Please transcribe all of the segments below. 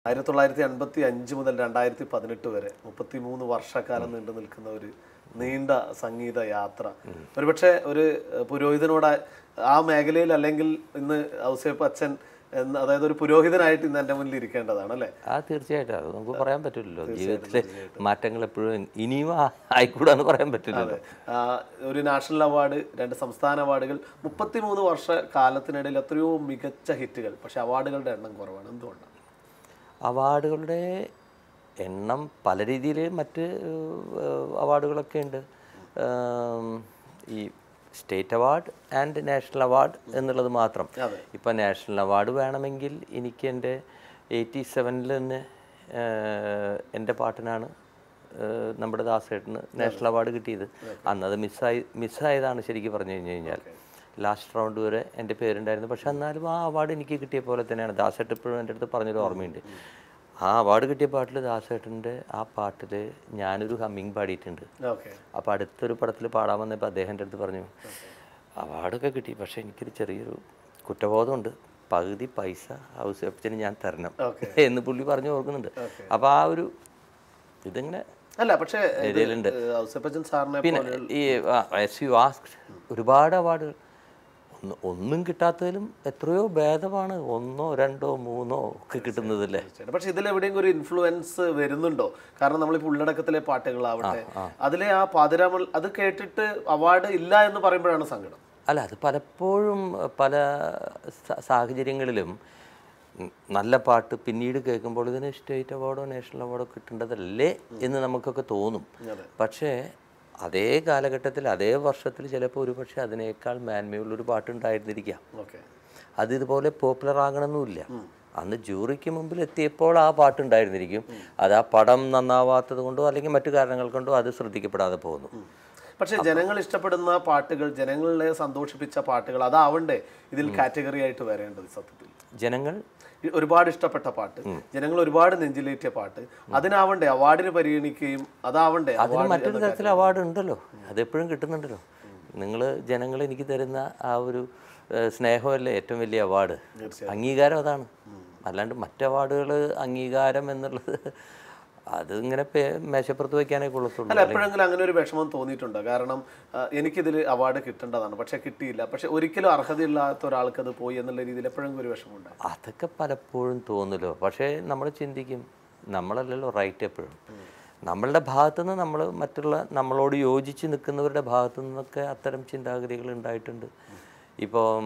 ആയിരത്തി തൊള്ളായിരത്തി എൺപത്തി അഞ്ച് മുതൽ രണ്ടായിരത്തി പതിനെട്ട് വരെ മുപ്പത്തി മൂന്ന് വർഷക്കാലം നീണ്ടു നിൽക്കുന്ന ഒരു നീണ്ട സംഗീത യാത്ര ഒരുപക്ഷെ ഒരു ഏഹ്, പുരോഹിതനോട് ആ മേഖലയിൽ അല്ലെങ്കിൽ ഇന്ന് ഔസേപ്പ് അച്ഛൻ എന്ന അതായത് ഒരു പുരോഹിതനായിട്ട് ഇന്ന് എൻ്റെ മുന്നിൽ ഇരിക്കേണ്ടതാണ് അല്ലേ ആ തീർച്ചയായിട്ടും അത് നമുക്ക് പറയാൻ പറ്റില്ലല്ലോ ജീവിതത്തിലെ മാറ്റങ്ങൾ എപ്പോഴും ഇനിയും ആ- ആയിക്കൂടാന്ന് പറയാൻ പറ്റില്ലല്ലോ ആ, ഒരു നാഷണൽ അവാർഡ് രണ്ട് സംസ്ഥാന അവാർഡുകൾ മുപ്പത്തിമൂന്ന് വർഷ കാലത്തിനിടയിൽ എത്രയോ മികച്ച ഹിറ്റുകൾ പക്ഷെ അവാർഡുകളുടെ എണ്ണം കുറവാണ് എന്തുകൊണ്ടാണ് അവാർഡുകളുടെ എണ്ണം പല രീതിയിൽ മറ്റ് ഏഹ്, അവാർഡുകളൊക്കെ ഉണ്ട് ഏം, ഈ state award and national award എന്നുള്ളത് മാത്രം അതെ. ഇപ്പം നാഷണൽ അവാർഡ് വേണമെങ്കിൽ എനിക്ക് എൻ്റെ എയ്റ്റി സെവനിൽ തന്നെ ഏഹ്, എൻ്റെ പാട്ടിനാണ് ഏഹ്, നമ്മുടെ ദാസേട്ടന് നാഷണൽ അവാർഡ് കിട്ടിയത് അന്നത് മിസ്സായി മിസ്സായതാണ് ശരിക്കും പറഞ്ഞു കഴിഞ്ഞു കഴിഞ്ഞാൽ ലാസ്റ്റ് റൗണ്ട് വരെ എൻ്റെ പേരുണ്ടായിരുന്നു പക്ഷെ എന്നാലും ആ അവാർഡ് എനിക്ക് കിട്ടിയ പോലെ തന്നെയാണ് ദാസേട്ട് ഇപ്പോഴും എൻ്റെ അടുത്ത് പറഞ്ഞൊരു ഓർമ്മയുണ്ട് ആ അവാർഡ് കിട്ടിയ പാട്ടിൽ ദാസേട്ടൻ്റെ ആ പാട്ടിൽ ഞാനൊരു ഹമ്മിങ് പാടിയിട്ടുണ്ട് ഓക്കെ അപ്പോൾ അടുത്തൊരു പടത്തിൽ പാടാൻ വന്നപ്പോൾ അദ്ദേഹം എൻ്റെ അടുത്ത് പറഞ്ഞു അവാർഡൊക്കെ കിട്ടി പക്ഷേ എനിക്കൊരു ചെറിയൊരു കുറ്റബോധമുണ്ട് പകുതി പൈസ ഹൗസ് അപ്പച്ചന് ഞാൻ തരണം എന്ന് പുള്ളി പറഞ്ഞു ഓർക്കുന്നുണ്ട് അപ്പോൾ ആ ഒരു ഇതിങ്ങനെ അല്ല പക്ഷേ ഇത്, ഏരിയയിലുണ്ട്. ഏഹ്, ഔസേപ്പച്ചൻ സാറിനെ പിന്നെ ഈ എസ് യു ആസ്ക് ഒരുപാട് അവാർഡുകൾ ഒന്ന് ഒന്നും കിട്ടാത്തതിലും എത്രയോ ഭേദമാണ് ഒന്നോ രണ്ടോ മൂന്നോ ഒക്കെ കിട്ടുന്നതല്ലേ തീർച്ചയായിട്ടും. പക്ഷെ ഇതിൽ എവിടെയെങ്കിലും ഒരു ഇൻഫ്ലുവൻസ് വരുന്നുണ്ടോ കാരണം നമ്മളിപ്പോൾ ഉള്ളടക്കത്തിലെ പാട്ടുകളാവട്ടെ അതിലെ ആ പാതിരാമൽ അത് കേട്ടിട്ട് അവാർഡ് ഇല്ല എന്ന് പറയുമ്പോഴാണ് സങ്കടം അല്ല അത് പലപ്പോഴും പല സ- സാഹചര്യങ്ങളിലും ഉം, നല്ല പാട്ട് പിന്നീട് കേൾക്കുമ്പോൾ ഇതിന് സ്റ്റേറ്റ് അവാർഡോ നാഷണൽ അവാർഡോ കിട്ടേണ്ടതല്ലേ എന്ന് നമുക്കൊക്കെ തോന്നും അതെ. പക്ഷേ അതേ കാലഘട്ടത്തിൽ അതേ വർഷത്തിൽ ചിലപ്പോൾ ഒരു പക്ഷേ അതിനേക്കാൾ മേന്മയുള്ളൊരു പാട്ടുണ്ടായിരുന്നിരിക്കാം ഓക്കെ അത് ഇതുപോലെ പോപ്പുലർ ആകണമെന്നുമില്ല അന്ന് ജൂറിക്ക് മുമ്പിൽ എത്തിയപ്പോൾ ആ പാട്ടുണ്ടായിരുന്നിരിക്കും അത് ആ പടം നന്നാവാത്തത് കൊണ്ടോ അല്ലെങ്കിൽ മറ്റു കാരണങ്ങൾ കൊണ്ടോ അത് ശ്രദ്ധിക്കപ്പെടാതെ പോകുന്നു പക്ഷെ ജനങ്ങൾ ഇഷ്ടപ്പെടുന്ന പാട്ടുകൾ ജനങ്ങളെ സന്തോഷിപ്പിച്ച പാട്ടുകൾ അതാവണ്ടേ ഇതിൽ കാറ്റഗറി ആയിട്ട് വരേണ്ടത് സത്യത്തിൽ ജനങ്ങൾ ഈ ഒരുപാട് ഇഷ്ടപ്പെട്ട പാട്ട് ജനങ്ങൾ ഒരുപാട് നെഞ്ചിലേറ്റിയ പാട്ട് അതിനാവണ്ടേ അവാർഡിന് പരിഗണിക്കുകയും അതാവണ്ടേ അതിന് award മറ്റൊരു എന്ന തരത്തിൽ അവാർഡ് ഉണ്ടല്ലോ അതെപ്പോഴും കിട്ടുന്നുണ്ടല്ലോ നിങ്ങൾ ജനങ്ങൾ എനിക്ക് തരുന്ന ആ ഒരു ഏഹ്, സ്നേഹമല്ലേ ഏറ്റവും വലിയ അവാർഡ് അംഗീകാരം അതാണ് അല്ലാണ്ട് മറ്റ് അവാർഡുകൾ അംഗീകാരം എന്നുള്ളത് അത് ഇങ്ങനെ പേ- മേശപ്പുറത്ത് വയ്ക്കാനേ കൊള്ളത്തുള്ളൂ അല്ല എപ്പോഴെങ്കിലും അങ്ങനെ ഒരു വിഷമം തോന്നിയിട്ടുണ്ടോ കാരണം ആ, എനിക്കിതിൽ അവാർഡ് കിട്ടേണ്ടതാണ് പക്ഷെ കിട്ടിയില്ല പക്ഷെ ഒരിക്കലും അർഹതയില്ലാത്ത ഒരാൾക്ക് അത് പോയി എന്നുള്ള രീതിയിൽ എപ്പോഴെങ്കിലും ഒരു വിഷമം ഉണ്ടായി അതൊക്കെ പലപ്പോഴും തോന്നുമല്ലോ പക്ഷേ നമ്മൾ ചിന്തിക്കും നമ്മളല്ലല്ലോ റൈറ്റ് എപ്പോഴും നമ്മളുടെ ഭാഗത്തുനിന്ന് നമ്മൾ മറ്റുള്ള നമ്മളോട് യോജിച്ച് നിൽക്കുന്നവരുടെ ഭാഗത്തു നിന്നൊക്കെ അത്തരം ചിന്താഗതികൾ ഉണ്ടായിട്ടുണ്ട് ഇപ്പം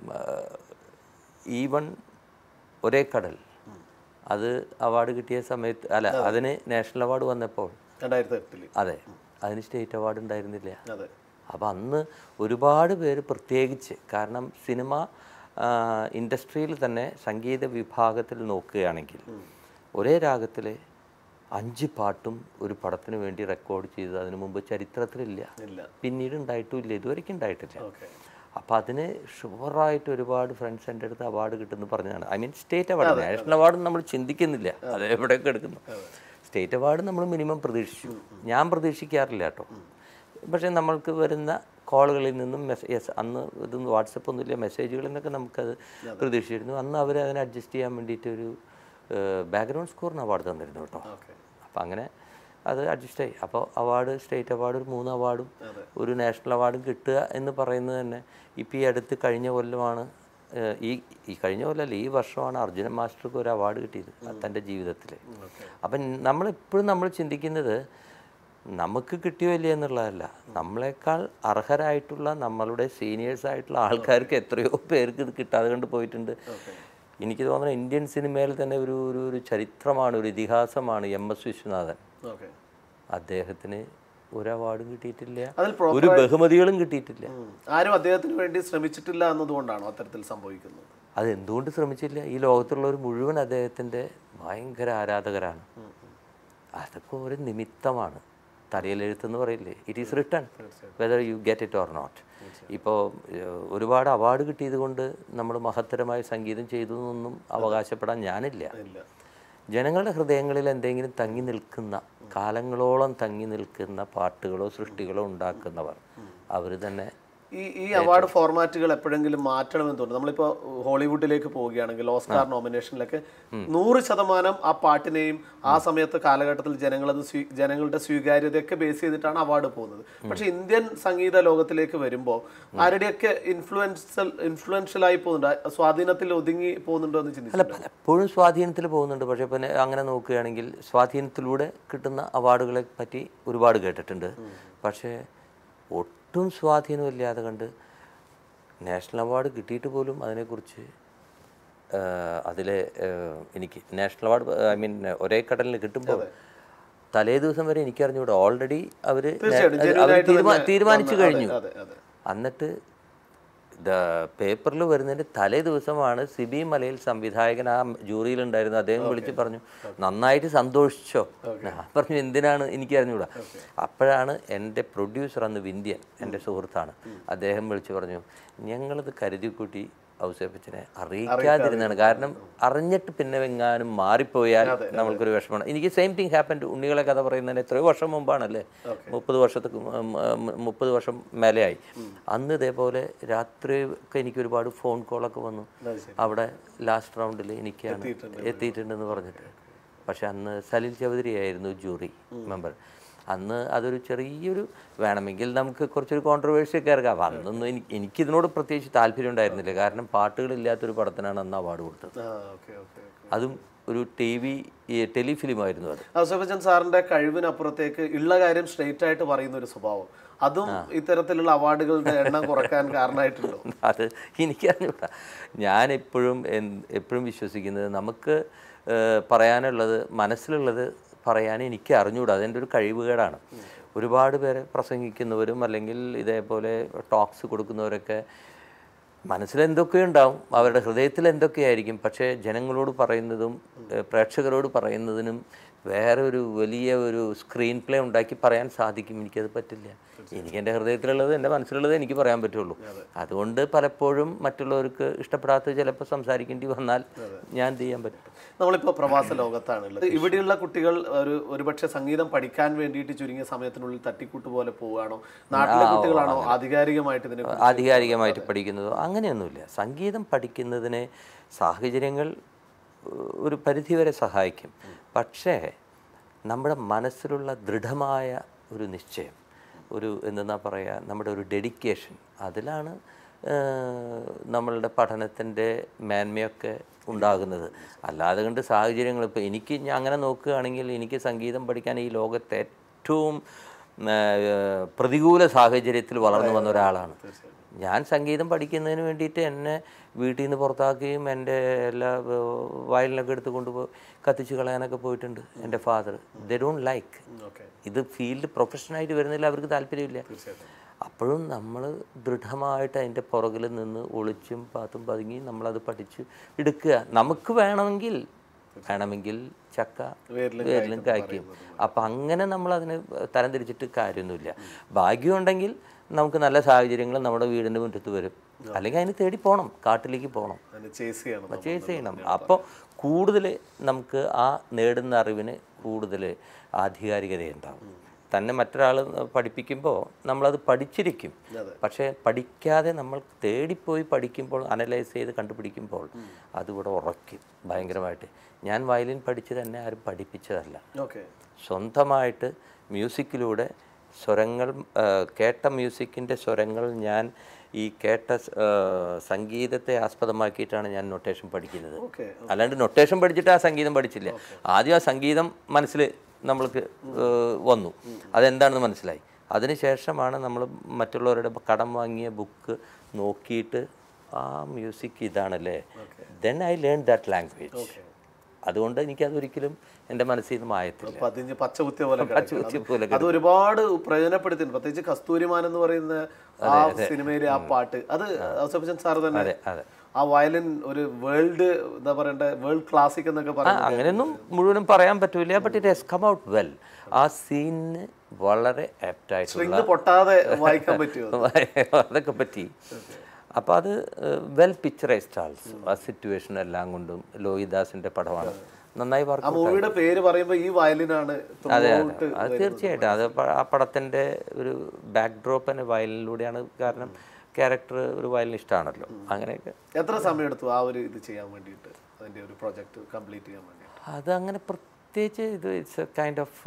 ഈവൺ ഒരേ കടൽ അത് അവാർഡ് കിട്ടിയ സമയത്ത് അല്ല അതിന് നാഷണൽ അവാർഡ് വന്നപ്പോൾ രണ്ടായിരത്തി എട്ടില് അതെ അതിന് സ്റ്റേറ്റ് അവാർഡ് ഉണ്ടായിരുന്നില്ല അതെ അപ്പം അന്ന് ഒരുപാട് പേര് പ്രത്യേകിച്ച് കാരണം സിനിമ ഇൻഡസ്ട്രിയിൽ തന്നെ സംഗീത വിഭാഗത്തിൽ നോക്കുകയാണെങ്കിൽ ഒരേ രാഗത്തിലെ അഞ്ച് പാട്ടും ഒരു പടത്തിന് വേണ്ടി റെക്കോർഡ് ചെയ്തത് അതിനു മുമ്പ് ചരിത്രത്തിലില്ല ഇല്ല പിന്നീട് ഉണ്ടായിട്ടും ഇല്ല ഇതുവരെയ്ക്കും ഉണ്ടായിട്ടില്ല ഓക്കെ അപ്പം അതിന് ഷുവറായിട്ട് ഒരുപാട് ഫ്രണ്ട്സ് എൻ്റെ അടുത്ത് അവാർഡ് കിട്ടുമെന്ന് പറഞ്ഞതാണ് I mean state award national award നമ്മൾ ചിന്തിക്കുന്നില്ല അത് എവിടെയൊക്കെ എടുക്കുന്നു സ്റ്റേറ്റ് അവാർഡ് നമ്മൾ മിനിമം പ്രതീക്ഷിച്ചു ഞാൻ പ്രതീക്ഷിക്കാറില്ല കേട്ടോ പക്ഷേ നമ്മൾക്ക് വരുന്ന കോളുകളിൽ നിന്നും മെസ്സേജ് അന്ന് ഇതൊന്നും വാട്സപ്പ് ഒന്നുമില്ല മെസ്സേജുകളിൽ നിന്നൊക്കെ നമുക്കത് പ്രതീക്ഷിച്ചിരുന്നു അന്ന് അവർ അതിനെ അഡ്ജസ്റ്റ് ചെയ്യാൻ വേണ്ടിയിട്ട് ഒരു ബാക്ക്ഗ്രൗണ്ട് സ്കോറിന് അവാർഡ് തന്നിരുന്നു കേട്ടോ ഓക്കെ അപ്പം അങ്ങനെ അത് അഡ്ജസ്റ്റ് ആയി അപ്പോൾ അവാർഡ് സ്റ്റേറ്റ് അവാർഡ് ഒരു മൂന്ന് അവാർഡും ഒരു നാഷണൽ അവാർഡും കിട്ടുക എന്ന് പറയുന്നത് തന്നെ ഇപ്പം ഈ അടുത്ത് കഴിഞ്ഞ കൊല്ലമാണ് ഏഹ്, ഈ ഈ കഴിഞ്ഞ കൊല്ലമല്ല ഈ വർഷമാണ് അർജുന മാസ്റ്റർക്ക് ഒരു അവാർഡ് കിട്ടിയത് തൻ്റെ ജീവിതത്തിൽ അപ്പം നമ്മളെപ്പോഴും നമ്മൾ ചിന്തിക്കുന്നത് നമുക്ക് കിട്ടിയോ ഇല്ലേ എന്നുള്ളതല്ല നമ്മളെക്കാൾ അർഹരായിട്ടുള്ള നമ്മളുടെ സീനിയേഴ്സ് ആയിട്ടുള്ള ആൾക്കാർക്ക് എത്രയോ പേർക്ക് ഇത് കിട്ടാതെ കണ്ട് പോയിട്ടുണ്ട് എനിക്ക് തോന്നുന്നു ഇന്ത്യൻ സിനിമയിൽ തന്നെ ഒരു ഒരു ഒരു ചരിത്രമാണ് ഒരു ഇതിഹാസമാണ് എം എസ് വിശ്വനാഥൻ ഓക്കെ അദ്ദേഹത്തിന് ഒരു അവാർഡും കിട്ടിയിട്ടില്ല അതിൽ പ്രോ ഒരു ബഹുമതികളും കിട്ടിയിട്ടില്ല ഉം. ആരും അദ്ദേഹത്തിന് വേണ്ടി ശ്രമിച്ചിട്ടില്ല എന്നതുകൊണ്ടാണോ അത്തരത്തിൽ സംഭവിക്കുന്നത് അത് എന്തുകൊണ്ട് ശ്രമിച്ചില്ല ഈ ലോകത്തുള്ളവർ മുഴുവൻ അദ്ദേഹത്തിൻ്റെ ഭയങ്കര ആരാധകരാണ് അതൊക്കെ ഒരു നിമിത്തമാണ് തലയിലെഴുത്തെന്ന് പറയില്ലേ it is written whether you get it or not ഇപ്പോൾ ഒരുപാട് അവാർഡ് കിട്ടിയത് കൊണ്ട് നമ്മൾ മഹത്തരമായ സംഗീതം ചെയ്തു എന്നൊന്നും അവകാശപ്പെടാൻ ഞാനില്ല ഇല്ല ജനങ്ങളുടെ ഹൃദയങ്ങളിൽ എന്തെങ്കിലും തങ്ങി നിൽക്കുന്ന കാലങ്ങളോളം തങ്ങി നിൽക്കുന്ന പാട്ടുകളോ സൃഷ്ടികളോ ഉണ്ടാക്കുന്നവർ അവർ തന്നെ ഈ ഈ അവാർഡ് ഫോർമാറ്റുകൾ എപ്പോഴെങ്കിലും മാറ്റണമെന്ന് തോന്നുന്നു നമ്മളിപ്പോൾ ഹോളിവുഡിലേക്ക് പോവുകയാണെങ്കിൽ ഓസ്കാർ നോമിനേഷനിലൊക്കെ നൂറ് ശതമാനം ആ പാട്ടിനെയും ആ സമയത്ത് കാലഘട്ടത്തിൽ ജനങ്ങളത് സ്വീ ജനങ്ങളുടെ സ്വീകാര്യതയൊക്കെ ബേസ് ചെയ്തിട്ടാണ് അവാർഡ് പോകുന്നത് പക്ഷെ ഇന്ത്യൻ സംഗീത ലോകത്തിലേക്ക് വരുമ്പോൾ ആരുടെയൊക്കെ ഇൻഫ്ലുവൻസൽ ഇൻഫ്ലുവൻഷ്യൽ ആയി പോകുന്നുണ്ട് സ്വാധീനത്തിൽ ഒതുങ്ങി പോകുന്നുണ്ടോ എന്ന് ചിന്തിച്ചു അല്ല പലപ്പോഴും സ്വാധീനത്തിൽ പോകുന്നുണ്ട് പക്ഷേ പിന്നെ അങ്ങനെ നോക്കുകയാണെങ്കിൽ സ്വാധീനത്തിലൂടെ കിട്ടുന്ന അവാർഡുകളെ പറ്റി ഒരുപാട് കേട്ടിട്ടുണ്ട് പക്ഷേ ഒട്ടും സ്വാധീനമില്ലാതെ കണ്ട് നാഷണൽ അവാർഡ് കിട്ടിയിട്ട് പോലും അതിനെക്കുറിച്ച് അതിലെ എനിക്ക് നാഷണൽ അവാർഡ് ഐ മീൻ ഒരേ കടലിൽ കിട്ടുമ്പോൾ തലേ ദിവസം വരെ എനിക്കറിഞ്ഞൂടെ ഓൾറെഡി അവർ തീർച്ചയായിട്ടും, genuine ആയിട്ട് തന്നെ തീരുമാനിച്ചു വന്ന- കഴിഞ്ഞു അതെ അതെ എന്നിട്ട് പേപ്പറിൽ വരുന്നതിൻ്റെ തലേ ദിവസമാണ് സിബി മലയിൽ സംവിധായകൻ ആ ജൂറിയിലുണ്ടായിരുന്നു അദ്ദേഹം വിളിച്ച് പറഞ്ഞു നന്നായിട്ട് സന്തോഷിച്ചോ ഞാൻ പറഞ്ഞു എന്തിനാണ് എനിക്ക് അറിഞ്ഞൂടാ അപ്പോഴാണ് എൻ്റെ പ്രൊഡ്യൂസർ അന്ന് വിന്ധ്യൻ എൻ്റെ സുഹൃത്താണ് അദ്ദേഹം വിളിച്ച് പറഞ്ഞു ഞങ്ങളത് കരുതിക്കൂട്ടി ഔസേപ്പച്ചനെ അറിയിക്കാതിരുന്നാണ് കാരണം അറിഞ്ഞിട്ട് പിന്നെ എങ്ങാനും മാറിപ്പോയാൽ നമ്മൾക്കൊരു വിഷമമാണ് എനിക്ക് സെയിം തിങ് ഹാപ്പൻ ഉണ്ണികളെ കഥ പറയുന്നതിന് എത്രയോ വർഷം മുമ്പാണല്ലേ മുപ്പത് വർഷത്തേക്ക് മുപ്പത് വർഷം മേലെയായി അന്ന് ഇതേപോലെ രാത്രി ഒക്കെ എനിക്ക് ഒരുപാട് ഫോൺ കോളൊക്കെ വന്നു അത് ശരി. അവിടെ ലാസ്റ്റ് റൗണ്ടിൽ എനിക്കാണ് എത്തിയിട്ടുണ്ടെന്ന് പറഞ്ഞിട്ട് പക്ഷെ അന്ന് സലിൽ ചൗധരി ആയിരുന്നു ജൂറി മെമ്പർ അന്ന് അതൊരു ചെറിയൊരു വേണമെങ്കിൽ നമുക്ക് കുറച്ചൊരു കോൺട്രവേഴ്സി ഒക്കെ ഇറക്കാം അപ്പം അന്നൊന്നും എനിക്ക് എനിക്കിതിനോട് പ്രത്യേകിച്ച് താല്പര്യം ഉണ്ടായിരുന്നില്ല കാരണം പാട്ടുകളില്ലാത്തൊരു പടത്തിനാണ് അന്ന് അവാർഡ് കൊടുത്തത് ആ ഓക്കെ ഓക്കെ ഓക്കെ അതും ഒരു ടി വി ടെലിഫിലിം ആയിരുന്നു അത് ഔസഫച്ചൻ സാറിന്റെ കഴിവിനപ്പുറത്തേക്ക് ഉള്ള കാര്യം സ്ട്രെയിറ്റ് ആയിട്ട് പറയുന്ന ഒരു സ്വഭാവം അതും ഇത്തരത്തിലുള്ള അവാർഡുകളുടെ എണ്ണം കുറക്കാൻ കാരണമായിട്ടുണ്ടോ അത് എനിക്കറിഞ്ഞൂടാ ഞാൻ എപ്പോഴും എപ്പോഴും വിശ്വസിക്കുന്നത് നമുക്ക് ഏഹ്, പറയാനുള്ളത് മനസ്സിലുള്ളത് പറയാൻ എനിക്ക് അറിഞ്ഞൂടാ അതെൻ്റെ ഒരു കഴിവുകേടാണ് ഒരുപാട് പേരെ പ്രസംഗിക്കുന്നവരും അല്ലെങ്കിൽ ഇതേപോലെ ടോക്സ് കൊടുക്കുന്നവരൊക്കെ മനസ്സിൽ എന്തൊക്കെ ഉണ്ടാവും അവരുടെ ഹൃദയത്തിൽ എന്തൊക്കെയായിരിക്കും പക്ഷേ ജനങ്ങളോട് പറയുന്നതും ഏഹ്, പ്രേക്ഷകരോട് പറയുന്നതിനും വേറെ ഒരു വലിയ ഒരു സ്ക്രീൻ പ്ലേ ഉണ്ടാക്കി പറയാൻ സാധിക്കും എനിക്കത് പറ്റില്ല എനിക്ക് എൻ്റെ ഹൃദയത്തിലുള്ളത് എൻ്റെ മനസ്സിലുള്ളത് എനിക്ക് പറയാൻ പറ്റുള്ളൂ അതുകൊണ്ട് പലപ്പോഴും മറ്റുള്ളവർക്ക് ഇഷ്ടപ്പെടാത്ത ചിലപ്പോൾ സംസാരിക്കേണ്ടി വന്നാൽ ഞാൻ എന്ത് ചെയ്യാൻ പറ്റും നമ്മളിപ്പോൾ പ്രവാസ ലോകത്താണുള്ളത് ഇവിടെയുള്ള കുട്ടികൾ ഒരു ഒരുപക്ഷെ സംഗീതം പഠിക്കാൻ വേണ്ടിയിട്ട് ചുരുങ്ങിയ സമയത്തിനുള്ളിൽ തട്ടിക്കൂട്ട് പോലെ പോവുകയാണോ നാട്ടിലെ കുട്ടികളാണോ ആധികാരികമായിട്ട് ഇതിനെ ആധികാരികമായിട്ട് പഠിക്കുന്നതോ അങ്ങനെയൊന്നുമില്ല സംഗീതം പഠിക്കുന്നതിന് സാഹചര്യങ്ങൾ ഏഹ്, ഒരു പരിധിവരെ സഹായിക്കും പക്ഷേ നമ്മുടെ മനസ്സിലുള്ള ദൃഢമായ ഒരു നിശ്ചയം ഒരു എന്തെന്നാ പറയുക നമ്മുടെ ഒരു ഡെഡിക്കേഷൻ അതിലാണ് ഏഹ്, നമ്മളുടെ പഠനത്തിൻ്റെ മേന്മയൊക്കെ ഉണ്ടാകുന്നത് അല്ലാതെ കണ്ട് സാഹചര്യങ്ങൾ ഇപ്പോൾ എനിക്ക് ഞാൻ അങ്ങനെ നോക്കുകയാണെങ്കിൽ എനിക്ക് സംഗീതം പഠിക്കാൻ ഈ ലോകത്തെ ഏറ്റവും ഏഹ്, പ്രതികൂല സാഹചര്യത്തിൽ വളർന്നു വന്ന ഒരാളാണ് ഞാൻ സംഗീതം പഠിക്കുന്നതിന് വേണ്ടിയിട്ട് എന്നെ വീട്ടിൽ നിന്ന് പുറത്താക്കുകയും എൻ്റെ എല്ലാ ഏഹ്, വയലിനൊക്കെ എടുത്ത് കൊണ്ടുപോയി കത്തിച്ച് കളയാനൊക്കെ പോയിട്ടുണ്ട് എൻ്റെ father they don't like okay ഇത് ഫീൽഡ് പ്രൊഫഷനായിട്ട് വരുന്നില്ല അവർക്ക് താല്പര്യമില്ല അപ്പോഴും നമ്മൾ ദൃഢമായിട്ട് അതിൻ്റെ പുറകിൽ നിന്ന് ഒളിച്ചും പാത്തും പതുങ്ങി നമ്മളത് പഠിച്ച് എടുക്കുക നമുക്ക് വേണമെങ്കിൽ വേണമെങ്കിൽ ചക്ക വേരിലും വേരിലും കായ്ക്കും അപ്പം അങ്ങനെ നമ്മൾ അതിന് തരം തിരിച്ചിട്ട് കാര്യമൊന്നുമില്ല ഭാഗ്യമുണ്ടെങ്കിൽ നമുക്ക് നല്ല സാഹചര്യങ്ങൾ നമ്മുടെ വീടിൻ്റെ മുറ്റത്ത് വരും അല്ലെങ്കിൽ അതിന് തേടി പോകണം കാട്ടിലേക്ക് പോകണം അതിന് ചേസ് ചെയ്യണം നമ്മൾ. ചേസ് ചെയ്യണം അപ്പോൾ കൂടുതൽ നമുക്ക് ആ നേടുന്ന അറിവിന് കൂടുതൽ ആധികാരികതയുണ്ടാവും തന്നെ മറ്റൊരാൾ പഠിപ്പിക്കുമ്പോൾ നമ്മളത് പഠിച്ചിരിക്കും അതെ. പക്ഷേ പഠിക്കാതെ നമ്മൾ തേടിപ്പോയി പഠിക്കുമ്പോൾ അനലൈസ് ചെയ്ത് കണ്ടുപിടിക്കുമ്പോൾ അതിവിടെ ഉറയ്ക്കും ഭയങ്കരമായിട്ട് ഞാൻ വയലിൻ പഠിച്ചത് എന്നെ ആരും പഠിപ്പിച്ചതല്ല ഓക്കെ സ്വന്തമായിട്ട് മ്യൂസിക്കിലൂടെ സ്വരങ്ങൾ ആ, കേട്ട മ്യൂസിക്കിൻ്റെ സ്വരങ്ങൾ ഞാൻ ഈ കേട്ട സ്- ആ, സംഗീതത്തെ ആസ്പദമാക്കിയിട്ടാണ് ഞാൻ നൊട്ടേഷൻ പഠിക്കുന്നത് ഓക്കെ അല്ലാണ്ട് നൊട്ടേഷൻ പഠിച്ചിട്ട് ആ സംഗീതം പഠിച്ചില്ല ആദ്യം ആ സംഗീതം മനസ്സിൽ നമ്മൾക്ക് ഏഹ്, വന്നു അതെന്താണെന്ന് മനസ്സിലായി അതിനുശേഷമാണ് നമ്മൾ മറ്റുള്ളവരുടെ കടം വാങ്ങിയ ബുക്ക് നോക്കിയിട്ട് ആ മ്യൂസിക് ഇതാണല്ലേ then I learn that language അതുകൊണ്ട് എനിക്കതൊരിക്കലും എൻ്റെ മനസ്സിൽ നിന്ന് മായത്തില്ല പതിഞ്ഞ് പച്ച കുത്തിയ പോലെ കിടക്കുകയാണ്. കുത്തിയ പോലെ അത് ഒരുപാട് പ്രയോജനപ്പെടുത്തിയിട്ടുണ്ട് പ്രത്യേകിച്ച് കസ്തൂരിമാൻ എന്ന് പറയുന്ന ആ സിനിമയിലെ ആ പാട്ട് അത് ഔസഫച്ചൻ സാർ തന്നെ അതെ അതെ ആ വയലിൻ ഒരു വേൾഡ് എന്താ പറയണ്ട വേൾഡ് ക്ലാസിക് എന്നൊക്കെ ആ, പറയുന്നത് അങ്ങനെയൊന്നും മുഴുവനും പറയാൻ പറ്റൂല but it has come out well ആ സീനിന് വളരെ ആപ്റ്റായിട്ടുള്ള സ്ട്രിങ് പൊട്ടാതെ വായിക്കാൻ പറ്റുമോ അതൊക്കെ പറ്റി അപ്പോൾ അത് വെൽ പിക്ചറൈസ്ഡ് ആൾസ് ആ സിറ്റുവേഷൻ എല്ലാം കൊണ്ടും ലോഹിദാസിന്റെ പടമാണ് നന്നായി ആ വർക്ക് മൂവിയുടെ പേര് പറയുമ്പോ ഈ വയലിനാണ് അതെ അതെ throughout അത് തീർച്ചയായിട്ടും അത് പ- ആ പടത്തിൻ്റെ ഒരു ബാക്ക് ഡ്രോപ്പ് തന്നെ വയലിനിലൂടെയാണ് കാരണം ക്യാരക്ടർ ഒരു വയലിനിസ്റ്റാണല്ലോ അങ്ങനെയൊക്കെ എത്ര സമയം എടുത്തു ആ ഒരു ഇത് ചെയ്യാൻ വേണ്ടിയിട്ട് അതിന്റെ ഒരു പ്രൊജക്ട് കംപ്ലീറ്റ് ചെയ്യാൻ വേണ്ടി അതങ്ങനെ പ്രത്യേകിച്ച് ഇത് it's a kind of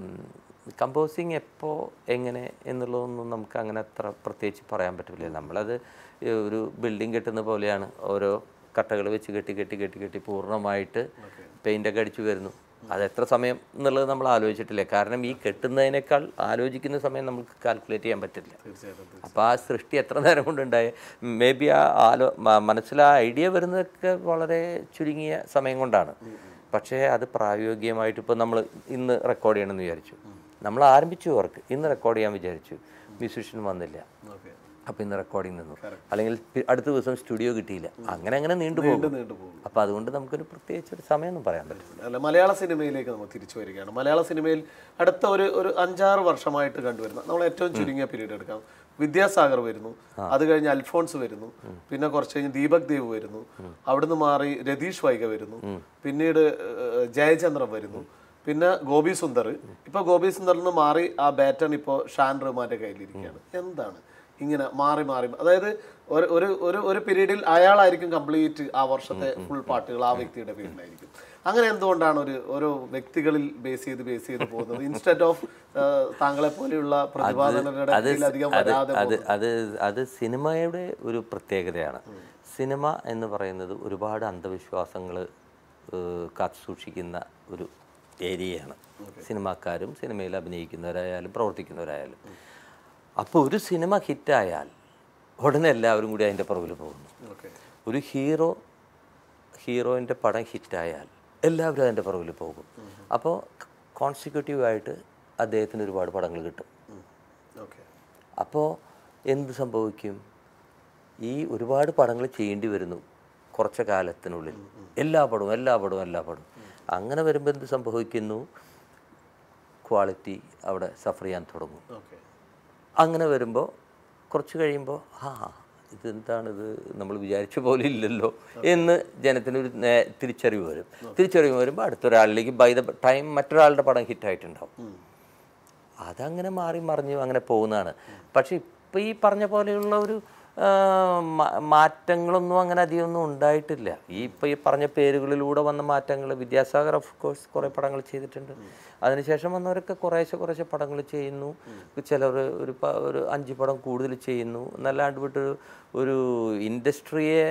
composing എപ്പോൾ എങ്ങനെ എന്നുള്ളതൊന്നും നമുക്ക് അങ്ങനെ അത്ര പ്രത്യേകിച്ച് പറയാൻ പറ്റില്ല നമ്മളത് ഈ ഒരു ബിൽഡിംഗ് കെട്ടുന്ന പോലെയാണ് ഓരോ കട്ടകൾ വെച്ച് കെട്ടി കെട്ടി കെട്ടി കെട്ടി പൂർണ്ണമായിട്ട് പെയിൻ്റൊക്കെ അടിച്ചു വരുന്നു അത് എത്ര സമയം എന്നുള്ളത് നമ്മൾ ആലോചിച്ചിട്ടില്ല കാരണം ഈ കെട്ടുന്നതിനേക്കാൾ ആലോചിക്കുന്ന സമയം നമുക്ക് കാൽക്കുലേറ്റ് ചെയ്യാൻ പറ്റില്ല തീർച്ചയായിട്ടും അപ്പോൾ ആ സൃഷ്ടി എത്ര നേരം കൊണ്ടുണ്ടായ മേ ബി ആ ആലോ മ- മനസ്സിൽ ആ ഐഡിയ വരുന്നതൊക്കെ വളരെ ചുരുങ്ങിയ സമയം കൊണ്ടാണ് പക്ഷേ അത് പ്രായോഗികമായിട്ട് ഇപ്പോൾ നമ്മൾ ഇന്ന് റെക്കോർഡ് ചെയ്യണമെന്ന് വിചാരിച്ചു നമ്മൾ ആരംഭിച്ചു വർക്ക് ഇന്ന് റെക്കോർഡ് ചെയ്യാൻ വിചാരിച്ചു മ്യൂസിഷ്യൻ വന്നില്ല ഓക്കെ അപ്പോൾ ഇന്ന് റെക്കോർഡിങ് നിന്നു അല്ലെങ്കിൽ പി- അടുത്ത ദിവസം സ്റ്റുഡിയോ കിട്ടിയില്ല അങ്ങനെ അങ്ങനെ നീണ്ടുപോകും നീണ്ടു പോകും അപ്പോൾ അതുകൊണ്ട് നമുക്കൊരു പ്രത്യേകിച്ച് ഒരു സമയമൊന്നും പറയാൻ പറ്റില്ല അല്ല മലയാള സിനിമയിലേക്ക് നമ്മൾ തിരിച്ചു വരികയാണ് മലയാള സിനിമയിൽ അടുത്ത ഒരു ഒരു അഞ്ചാറ് വർഷമായിട്ട് കണ്ടുവരുന്ന നമ്മൾ ഏറ്റവും ചുരുങ്ങിയ പീരീഡ് എടുക്കാം വിദ്യാസാഗർ വരുന്നു അത് കഴിഞ്ഞ് അൽഫോൺസ് വരുന്നു പിന്നെ കുറച്ച് കഴിഞ്ഞ് ദീപക് ദേവ് വരുന്നു അവിടുന്ന് മാറി രതീഷ് വൈഗ വരുന്നു പിന്നീട് ഏഹ്, ജയചന്ദ്രൻ വരുന്നു പിന്നെ ഗോപി സുന്ദർ ഇപ്പൊ ഗോപി സുന്ദറിൽ നിന്ന് മാറി ആ ബാറ്റൺ ഇപ്പോൾ ഷാൻ റഹ്മാന്റെ കയ്യിലിരിക്കുകയാണ് എന്താണ് ഇങ്ങനെ മാറി മാറി അതായത് ഒരു ഒരു ഒരു ഒരു പീരീഡിൽ അയാളായിരിക്കും കംപ്ലീറ്റ് ആ വർഷത്തെ ഫുൾ പാട്ടുകൾ ആ വ്യക്തിയുടെ പേരിലായിരിക്കും അങ്ങനെ എന്തുകൊണ്ടാണ് ഒരു ഓരോ വ്യക്തികളിൽ ബേസ് ചെയ്ത് ബേസ് ചെയ്ത് പോകുന്നത് ഇൻസ്റ്റെഡ് ഓഫ് താങ്കളെ പോലെയുള്ള പ്രതിഭാധനരുടെ അത് കീഴിൽ അധികം അത് വരാതെ അത് അത് അത് സിനിമയുടെ ഒരു പ്രത്യേകതയാണ് സിനിമ എന്ന് പറയുന്നത് ഒരുപാട് അന്ധവിശ്വാസങ്ങൾ കാത്തു സൂക്ഷിക്കുന്ന ഒരു ഏരിയയാണ് സിനിമാക്കാരും സിനിമയിൽ അഭിനയിക്കുന്നവരായാലും പ്രവർത്തിക്കുന്നവരായാലും അപ്പോൾ ഒരു സിനിമ ഹിറ്റായാൽ ഉടനെ എല്ലാവരും കൂടി അതിൻ്റെ പുറകിൽ പോകുന്നു ഓക്കെ ഒരു ഹീറോ ഹീറോയിൻ്റെ പടം ഹിറ്റായാൽ എല്ലാവരും അതിൻ്റെ പുറകിൽ പോകും അപ്പോൾ കോൺസിക്യൂട്ടീവായിട്ട് അദ്ദേഹത്തിന് ഒരുപാട് പടങ്ങൾ കിട്ടും ഓക്കെ അപ്പോൾ എന്ത് സംഭവിക്കും ഈ ഒരുപാട് പടങ്ങൾ ചെയ്യേണ്ടി വരുന്നു കുറച്ച് കാലത്തിനുള്ളിൽ എല്ലാ പടവും എല്ലാ പടവും എല്ലാ പടവും അങ്ങനെ വരുമ്പോൾ എന്ത് സംഭവിക്കുന്നു ക്വാളിറ്റി അവിടെ സഫർ ചെയ്യാൻ തുടങ്ങും ഓക്കെ അങ്ങനെ വരുമ്പോൾ കുറച്ച് കഴിയുമ്പോൾ ആ ഇതെന്താണിത് നമ്മൾ വിചാരിച്ച പോലെ ഇല്ലല്ലോ എന്ന് ജനത്തിനൊരു നേ- തിരിച്ചറിവ് വരും തിരിച്ചറിവ് വരുമ്പോൾ അടുത്തൊരാളിലേക്ക് ബൈ ദ ടൈം മറ്റൊരാളുടെ പടം ഹിറ്റായിട്ടുണ്ടാവും അതങ്ങനെ മാറി മറിഞ്ഞു അങ്ങനെ പോകുന്നതാണ് പക്ഷെ ഇപ്പം ഈ പറഞ്ഞ പോലെയുള്ള ഒരു ആ, മാ- മാറ്റങ്ങളൊന്നും അങ്ങനെ അധികമൊന്നും ഉണ്ടായിട്ടില്ല ഈ ഇപ്പം ഈ പറഞ്ഞ പേരുകളിലൂടെ വന്ന മാറ്റങ്ങൾ വിദ്യാസാഗർ ഓഫ് കോഴ്സ് കുറേ പടങ്ങൾ ചെയ്തിട്ടുണ്ട് അതിനുശേഷം വന്നവരൊക്കെ കുറേശ്ശെ കുറേശ്ശെ പടങ്ങൾ ചെയ്യുന്നു ചിലർ ഒരു പ- ഒരു അഞ്ച് പടം കൂടുതൽ ചെയ്യുന്നു എന്നല്ലാണ്ട് വിട്ടൊരു ഒരു ഇൻഡസ്ട്രിയെ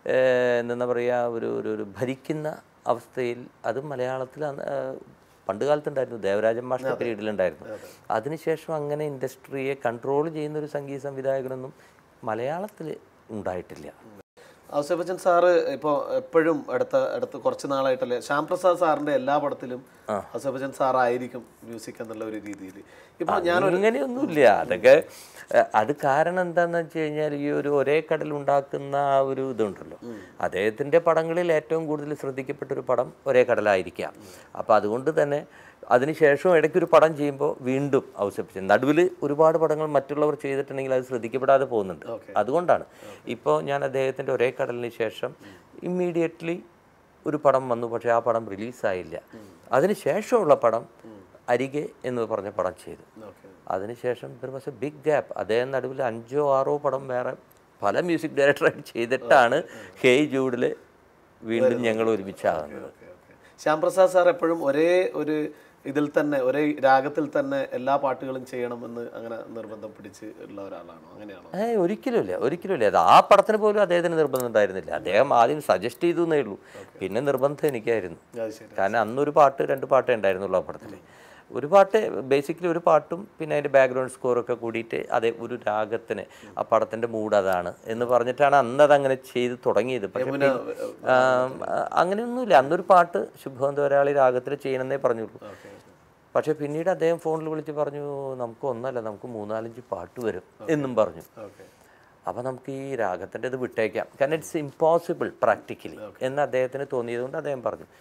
എന്താ പറയുക ഒരു ഒരു ഒരു ഭരിക്കുന്ന അവസ്ഥയിൽ അത് മലയാളത്തിൽ അന്ന്, ആ, പണ്ട് കാലത്തുണ്ടായിരുന്നു ദേവരാജൻ മാഷ്ട പീരീഡിലുണ്ടായിരുന്നു അതിനുശേഷം അങ്ങനെ ഇൻഡസ്ട്രിയെ കൺട്രോൾ ചെയ്യുന്ന ഒരു സംഗീത സംവിധായകനൊന്നും മലയാളത്തിൽ ഉണ്ടായിട്ടില്ല ഔസേപ്പച്ചൻ സാറ് ഇപ്പോൾ എപ്പോഴും അടുത്ത അടുത്ത് കുറച്ച് നാളായിട്ടല്ലേ ശ്യാം പ്രസാദ് സാറിന്റെ എല്ലാ പടത്തിലും ഔസേപ്പച്ചൻ സാറായിരിക്കും മ്യൂസിക് എന്നുള്ള ഒരു രീതിയിൽ ഇപ്പോൾ ഞാൻ അങ്ങനെയൊന്നുമില്ല അതൊക്കെ അഹ് അത് കാരണം എന്താണെന്ന് വെച്ച് കഴിഞ്ഞാൽ ഈ ഒരു ഒരേ കടൽ ഉണ്ടാക്കുന്ന ആ ഒരു ഇതുണ്ടല്ലോ അദ്ദേഹത്തിൻ്റെ പടങ്ങളിൽ ഏറ്റവും കൂടുതൽ ശ്രദ്ധിക്കപ്പെട്ട ഒരു പടം ഒരേ കടലായിരിക്കാം അപ്പോൾ അതുകൊണ്ട് തന്നെ അതിനുശേഷം ഇടയ്ക്കൊരു പടം ചെയ്യുമ്പോൾ വീണ്ടും ഔസപ്പിച്ചു നടുവിൽ ഒരുപാട് പടങ്ങൾ മറ്റുള്ളവർ ചെയ്തിട്ടുണ്ടെങ്കിൽ അത് ശ്രദ്ധിക്കപ്പെടാതെ പോകുന്നുണ്ട് അതുകൊണ്ടാണ് ഇപ്പോൾ ഞാൻ അദ്ദേഹത്തിൻ്റെ ഒരേ കടലിന് ശേഷം ഇമ്മീഡിയറ്റ്ലി ഒരു പടം വന്നു പക്ഷേ ആ പടം റിലീസായില്ല അതിന് ശേഷമുള്ള പടം അരികെ എന്ന് പറഞ്ഞ പടം ചെയ്തു ഓക്കെ അതിനുശേഷം there was a big gap അദ്ദേഹം നടുവിൽ അഞ്ചോ ആറോ പടം വേറെ പല മ്യൂസിക് ഡയറക്ടറായിട്ട് ചെയ്തിട്ടാണ് ഹേയ് ജൂഡിൽ വീണ്ടും ഞങ്ങൾ ഒരുമിച്ചാകുന്നത് okay okay Shyam Prasad sir എപ്പോഴും ഒരേ ഒരു ഇതിൽ തന്നെ ഒരേ രാഗത്തിൽ തന്നെ എല്ലാ പാട്ടുകളും ചെയ്യണമെന്ന് അങ്ങനെ നിർബന്ധം പിടിച്ച് ഉള്ള ഒരാളാണോ അങ്ങനെയാണോ ഏ ഒരിക്കലുമില്ല ഒരിക്കലുമില്ല അത് ആ പടത്തിന് പോലും അദ്ദേഹത്തിന് നിർബന്ധം ഉണ്ടായിരുന്നില്ല അദ്ദേഹം ആദ്യം സജസ്റ്റ് ചെയ്തു എന്നേ ഉള്ളൂ പിന്നെ നിർബന്ധം എനിക്കായിരുന്നു അത് ശരി കാരണം അന്നൊരു പാട്ട് രണ്ട് പാട്ടേ ഉണ്ടായിരുന്നുള്ളൂ ആ പടത്തിൽ ഒരു പാട്ട് ബേസിക്കലി ഒരു പാട്ടും പിന്നെ അതിൻ്റെ ബാക്ക്ഗ്രൗണ്ട് സ്കോറൊക്കെ കൂടിയിട്ട് അതേ ഒരു രാഗത്തിന് ആ പടത്തിൻ്റെ മൂഡ് അതാണ് എന്ന് പറഞ്ഞിട്ടാണ് അന്ന് അതങ്ങനെ ചെയ്ത് തുടങ്ങിയത് പക്ഷേ യമുന, പിന്നെ, ആം, ആ, അങ്ങനെയൊന്നുമില്ല അന്നൊരു പാട്ട് ശുഭവന്ത ഒരാളി രാഗത്തിൽ ചെയ്യണമെന്നേ പറഞ്ഞുള്ളൂ ഓക്കെ പക്ഷേ പിന്നീട് അദ്ദേഹം ഫോണിൽ വിളിച്ച് പറഞ്ഞു നമുക്ക് ഒന്നല്ല നമുക്ക് മൂന്നാലഞ്ച് പാട്ട് വരും എന്നും പറഞ്ഞു ഓക്കെ അപ്പോൾ നമുക്ക് ഈ രാഗത്തിൻ്റെ ഇത് വിട്ടേക്കാം കാരണം ഇറ്റ്സ് ഇമ്പോസിബിൾ പ്രാക്ടിക്കലി എന്ന് അദ്ദേഹത്തിന് തോന്നിയതുകൊണ്ട് അദ്ദേഹം പറഞ്ഞു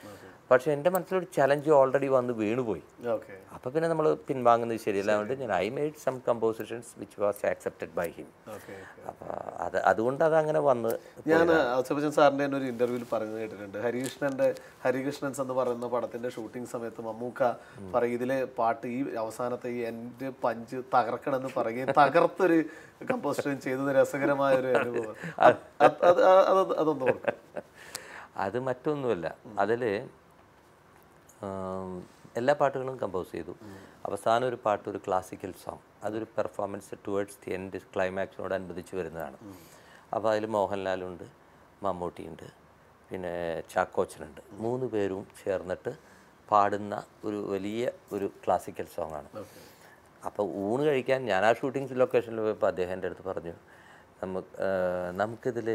പക്ഷേ എൻ്റെ മനസ്സിലൊരു ചലഞ്ച് ഓൾറെഡി വന്ന് വീണുപോയി ഓക്കെ അപ്പോൾ പിന്നെ നമ്മൾ പിൻവാങ്ങുന്നത് ശരിയല്ല അതുകൊണ്ട് ഞാൻ I made some compositions which was accepted by him okay അപ്പോൾ അത് അതുകൊണ്ട് അതങ്ങനെ വന്ന് ഞാൻ ഔസഫജൻ സാറിന്റെ തന്നെ ഒരു ഇന്റർവ്യൂവിൽ പറയുന്നത് കേട്ടിട്ടുണ്ട് ഹരികൃഷ്ണന്റെ ഹരികൃഷ്ണൻസ് എന്ന് പറയുന്ന പടത്തിന്റെ ഷൂട്ടിംഗ് സമയത്ത് മമ്മൂക്ക പറയും ഇതിലെ പാട്ട് ഈ അവസാനത്തെ ഈ എൻ്റെ പഞ്ച് തകർക്കണം എന്ന് പറയുകയും തകർത്തൊരു കമ്പോസിഷൻ ചെയ്തത് രസകരമായ ഒരു അനുഭവം അത് അത് അത് അത് അതൊന്നും ഓർക്കും അത് മറ്റൊന്നുമല്ല അതിൽ എല്ലാ പാട്ടുകളും കമ്പോസ് ചെയ്തു അവസാനം ഒരു പാട്ട് ഒരു ക്ലാസിക്കൽ സോങ് അതൊരു പെർഫോമൻസ് ടുവേർഡ്സ് ദി എൻഡ് ക്ലൈമാക്സിനോടനുബന്ധിച്ച് വരുന്നതാണ് അപ്പോൾ അതിൽ മോഹൻലാലുണ്ട് മമ്മൂട്ടിയുണ്ട് പിന്നെ ചാക്കോച്ചനുണ്ട് മൂന്ന് പേരും ചേർന്നിട്ട് പാടുന്ന ഒരു വലിയ ഒരു ക്ലാസിക്കൽ സോങ്ങാണ് അപ്പോൾ ഊണ് കഴിക്കാൻ ഞാൻ ആ ഷൂട്ടിംഗ് ലൊക്കേഷനിൽ പോയപ്പോൾ അദ്ദേഹം എൻ്റെ അടുത്ത് പറഞ്ഞു നമുക്ക് നമുക്കിതിൽ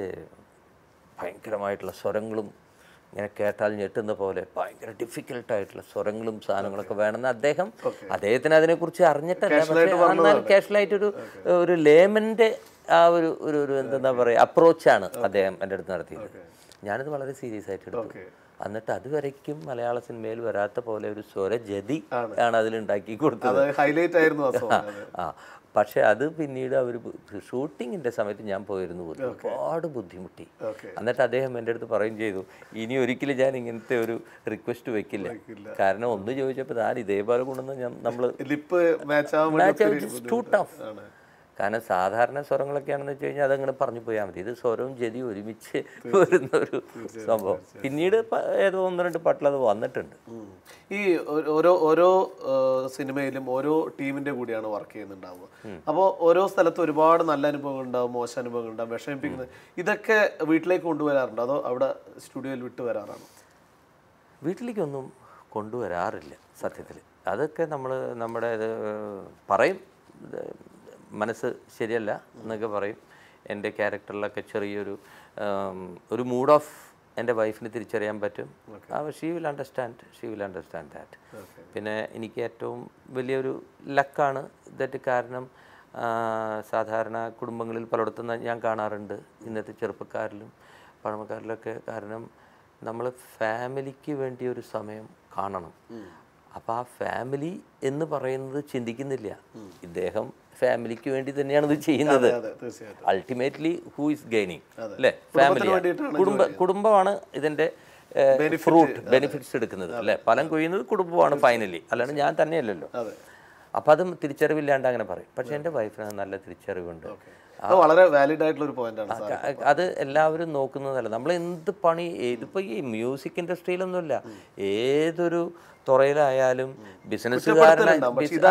ഭയങ്കരമായിട്ടുള്ള സ്വരങ്ങളും ഇങ്ങനെ കേട്ടാൽ ഞെട്ടുന്ന പോലെ ഭയങ്കര ഡിഫിക്കൽട്ടായിട്ടുള്ള സ്വരങ്ങളും സാധനങ്ങളൊക്കെ വേണമെന്ന് അദ്ദേഹം അദ്ദേഹത്തിന് അതിനെക്കുറിച്ച് അറിഞ്ഞിട്ടല്ല പക്ഷേ എന്നാൽ കാഷ്വലായിട്ടൊരു ഒരു ലേമൻ്റെ ആ ഒരു ഒരു ഒരു എന്താ പറയുക അപ്രോച്ചാണ് അദ്ദേഹം എൻ്റെ അടുത്ത് നടത്തിയത് ഞാനത് വളരെ സീരിയസ് ആയിട്ട് എടുത്തു എന്നിട്ട് അതുവരയ്ക്കും മലയാള സിനിമയിൽ വരാത്ത പോലെ ഒരു സ്വരജതി ആണ് അതിലുണ്ടാക്കി കൊടുത്തത് അത് ഹൈലൈറ്റ് ആയിരുന്നു ആ സോങ് ആ പക്ഷെ അത് പിന്നീട് അവർ ഷൂട്ടിങ്ങിൻ്റെ സമയത്ത് ഞാൻ പോയിരുന്നു പോലും ഒരുപാട് ബുദ്ധിമുട്ടി ഓക്കെ എന്നിട്ട് അദ്ദേഹം എൻ്റെ അടുത്ത് പറയും ചെയ്തു ഇനി ഒരിക്കലും ഞാൻ ഇങ്ങനത്തെ ഒരു റിക്വസ്റ്റ് വെക്കില്ല കാരണം ഒന്ന് ചോദിച്ചപ്പോൾ ഞാൻ ഇതേപോലെ കൊണ്ടുവന്ന് ഞാൻ നമ്മൾ ലിപ്പ് മാച്ച് ആവാൻ വേണ്ടി ടു ടഫ് കാരണം സാധാരണ സ്വരങ്ങളൊക്കെയാണെന്ന് വെച്ച് കഴിഞ്ഞാൽ അതങ്ങനെ പറഞ്ഞു പോയാൽ മതി ഇത് സ്വരവും ജതിയും ഒരുമിച്ച് വരുന്ന ഒരു സംഭവം പിന്നീട് പ- ഏതോ ഒന്ന് രണ്ട് പാട്ടിലത് വന്നിട്ടുണ്ട് ഉം. ഈ ഓ- ഓരോ ഓരോ ആ, സിനിമയിലും ഓരോ ടീമിന്റെ കൂടിയാണ് വർക്ക് ചെയ്യുന്നുണ്ടാവുക അപ്പോൾ ഓരോ സ്ഥലത്ത് ഒരുപാട് നല്ല അനുഭവങ്ങൾ ഉണ്ടാവും മോശം അനുഭവങ്ങൾ ഉണ്ടാവും വിഷമിപ്പിക്കുന്നത് ഇതൊക്കെ വീട്ടിലേക്ക് കൊണ്ടുവരാറുണ്ടോ അതോ അവിടെ സ്റ്റുഡിയോയിൽ വിട്ട് വരാറാണോ വീട്ടിലേക്കൊന്നും കൊണ്ടുവരാറില്ല സത്യത്തിൽ അതൊക്കെ നമ്മൾ നമ്മുടെ ഇത് പറയും ഇത് മനസ്സ് ശരിയല്ല എന്നൊക്കെ പറയും എൻ്റെ ക്യാരക്ടറിലൊക്കെ ചെറിയൊരു ആം, ഒരു മൂഡ് ഓഫ് എൻ്റെ വൈഫിന് തിരിച്ചറിയാൻ പറ്റും she will understand she will understand that പിന്നെ എനിക്ക് ഏറ്റവും വലിയൊരു ലക്കാണ് ദറ്റ് കാരണം ആ, സാധാരണ കുടുംബങ്ങളിൽ പലയിടത്തും ന- ഞാൻ കാണാറുണ്ട് ഇന്നത്തെ ചെറുപ്പക്കാരിലും പഴമക്കാരിലൊക്കെ കാരണം നമ്മൾ ഫാമിലിക്ക് വേണ്ടി ഒരു സമയം കാണണം അപ്പോൾ ആ ഫാമിലി എന്ന് പറയുന്നത് ചിന്തിക്കുന്നില്ല ഇദ്ദേഹം ഫാമിലിക്ക് വേണ്ടി തന്നെയാണ് ഇത് ചെയ്യുന്നത് അതെ തീർച്ചയായിട്ടും അൾട്ടിമേറ്റ്ലി ഹൂ ഇസ് ഗെയിനിങ് അല്ലേ ഫാമിലി വേണ്ടിയിട്ടാണ് കുടുംബ കുടുംബമാണ് ഇതിന്റെ ഫ്രൂട്ട് ബെനിഫിറ്റ്സ് എടുക്കുന്നത് അല്ലേ ഫലം കൊയ്യുന്നത് കുടുംബമാണ് ഫൈനലി അല്ലാണ്ട് ഞാൻ തന്നെയല്ലല്ലോ അതെ അപ്പം അതും തിരിച്ചറിവില്ലാണ്ട് അങ്ങനെ പറയും പക്ഷെ എൻ്റെ വൈഫിന് നല്ല തിരിച്ചറിവുണ്ട് അത് വളരെ വാലിഡ് ആയിട്ടുള്ള ഒരു പോയിന്റ് ആണ് സാർ അ- അത് എല്ലാവരും നോക്കുന്നതല്ല നമ്മൾ എന്ത് പണി ഇതിപ്പോൾ ഈ മ്യൂസിക് ഇൻഡസ്ട്രിയിലൊന്നുമില്ല ഏതൊരു തുറയിലായാലും ബിസിനസ്സുകാരനായ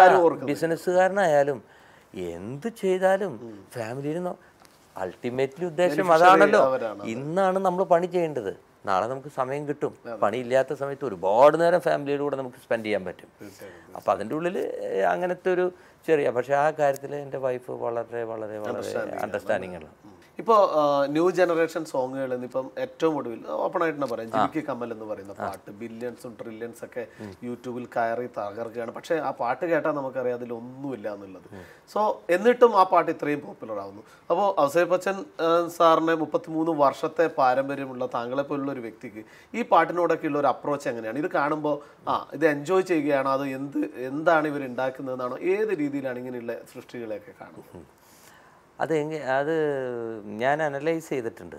ബിസിനസ്സുകാരനായാലും എന്ത് ചെയ്താലും ഫാമിലിയിൽ അൾട്ടിമേറ്റ്ലി ഉദ്ദേശം അതാണല്ലോ ഇന്നാണ് നമ്മൾ പണി ചെയ്യേണ്ടത് നാളെ നമുക്ക് സമയം കിട്ടും പണിയില്ലാത്ത സമയത്ത് ഒരുപാട് നേരം ഫാമിലിയുടെ കൂടെ നമുക്ക് സ്പെൻഡ് ചെയ്യാൻ പറ്റും അപ്പം അതിൻ്റെ ഉള്ളിൽ അങ്ങനത്തെ ഒരു ചെറിയ പക്ഷേ ആ കാര്യത്തിൽ എൻ്റെ വൈഫ് വളരെ വളരെ വളരെ അണ്ടർസ്റ്റാൻഡിങ് ആണ് ഇപ്പോൾ ന്യൂ ജനറേഷൻ സോങ്ങുകൾ ഇപ്പം ഏറ്റവും ഒടുവിൽ ഓപ്പൺ ആയിട്ട് തന്നെ പറയാം ജിമിക്ക് കമ്മൽ എന്ന് പറയുന്ന പാട്ട് ബില്യൺസും ട്രില്യൺസ് ഒക്കെ യൂട്യൂബിൽ കയറി തകർക്കുകയാണ് പക്ഷേ ആ പാട്ട് കേട്ടാൽ നമുക്കറിയാം അതിലൊന്നുമില്ല എന്നുള്ളത് സോ എന്നിട്ടും ആ പാട്ട് ഇത്രയും പോപ്പുലർ ആവുന്നു അപ്പോൾ അവസേഫ് ബച്ചൻ ആ, സാറിന് മുപ്പത്തിമൂന്ന് വർഷത്തെ പാരമ്പര്യമുള്ള താങ്കളെ പോലുള്ള ഒരു വ്യക്തിക്ക് ഈ പാട്ടിനോടൊക്കെ ഉള്ള ഒരു അപ്രോച്ച് എങ്ങനെയാണ് ഇത് കാണുമ്പോൾ ആ ഇത് എൻജോയ് ചെയ്യുകയാണോ അത് എന്ത് എന്താണ് ഇവർ ഉണ്ടാക്കുന്നതെന്നാണോ ഏത് രീതിയിലാണ് ഇങ്ങനെയുള്ള സൃഷ്ടികളെയൊക്കെ കാണുന്നത് അത് എങ്ങ അത് ഞാൻ അനലൈസ് ചെയ്തിട്ടുണ്ട്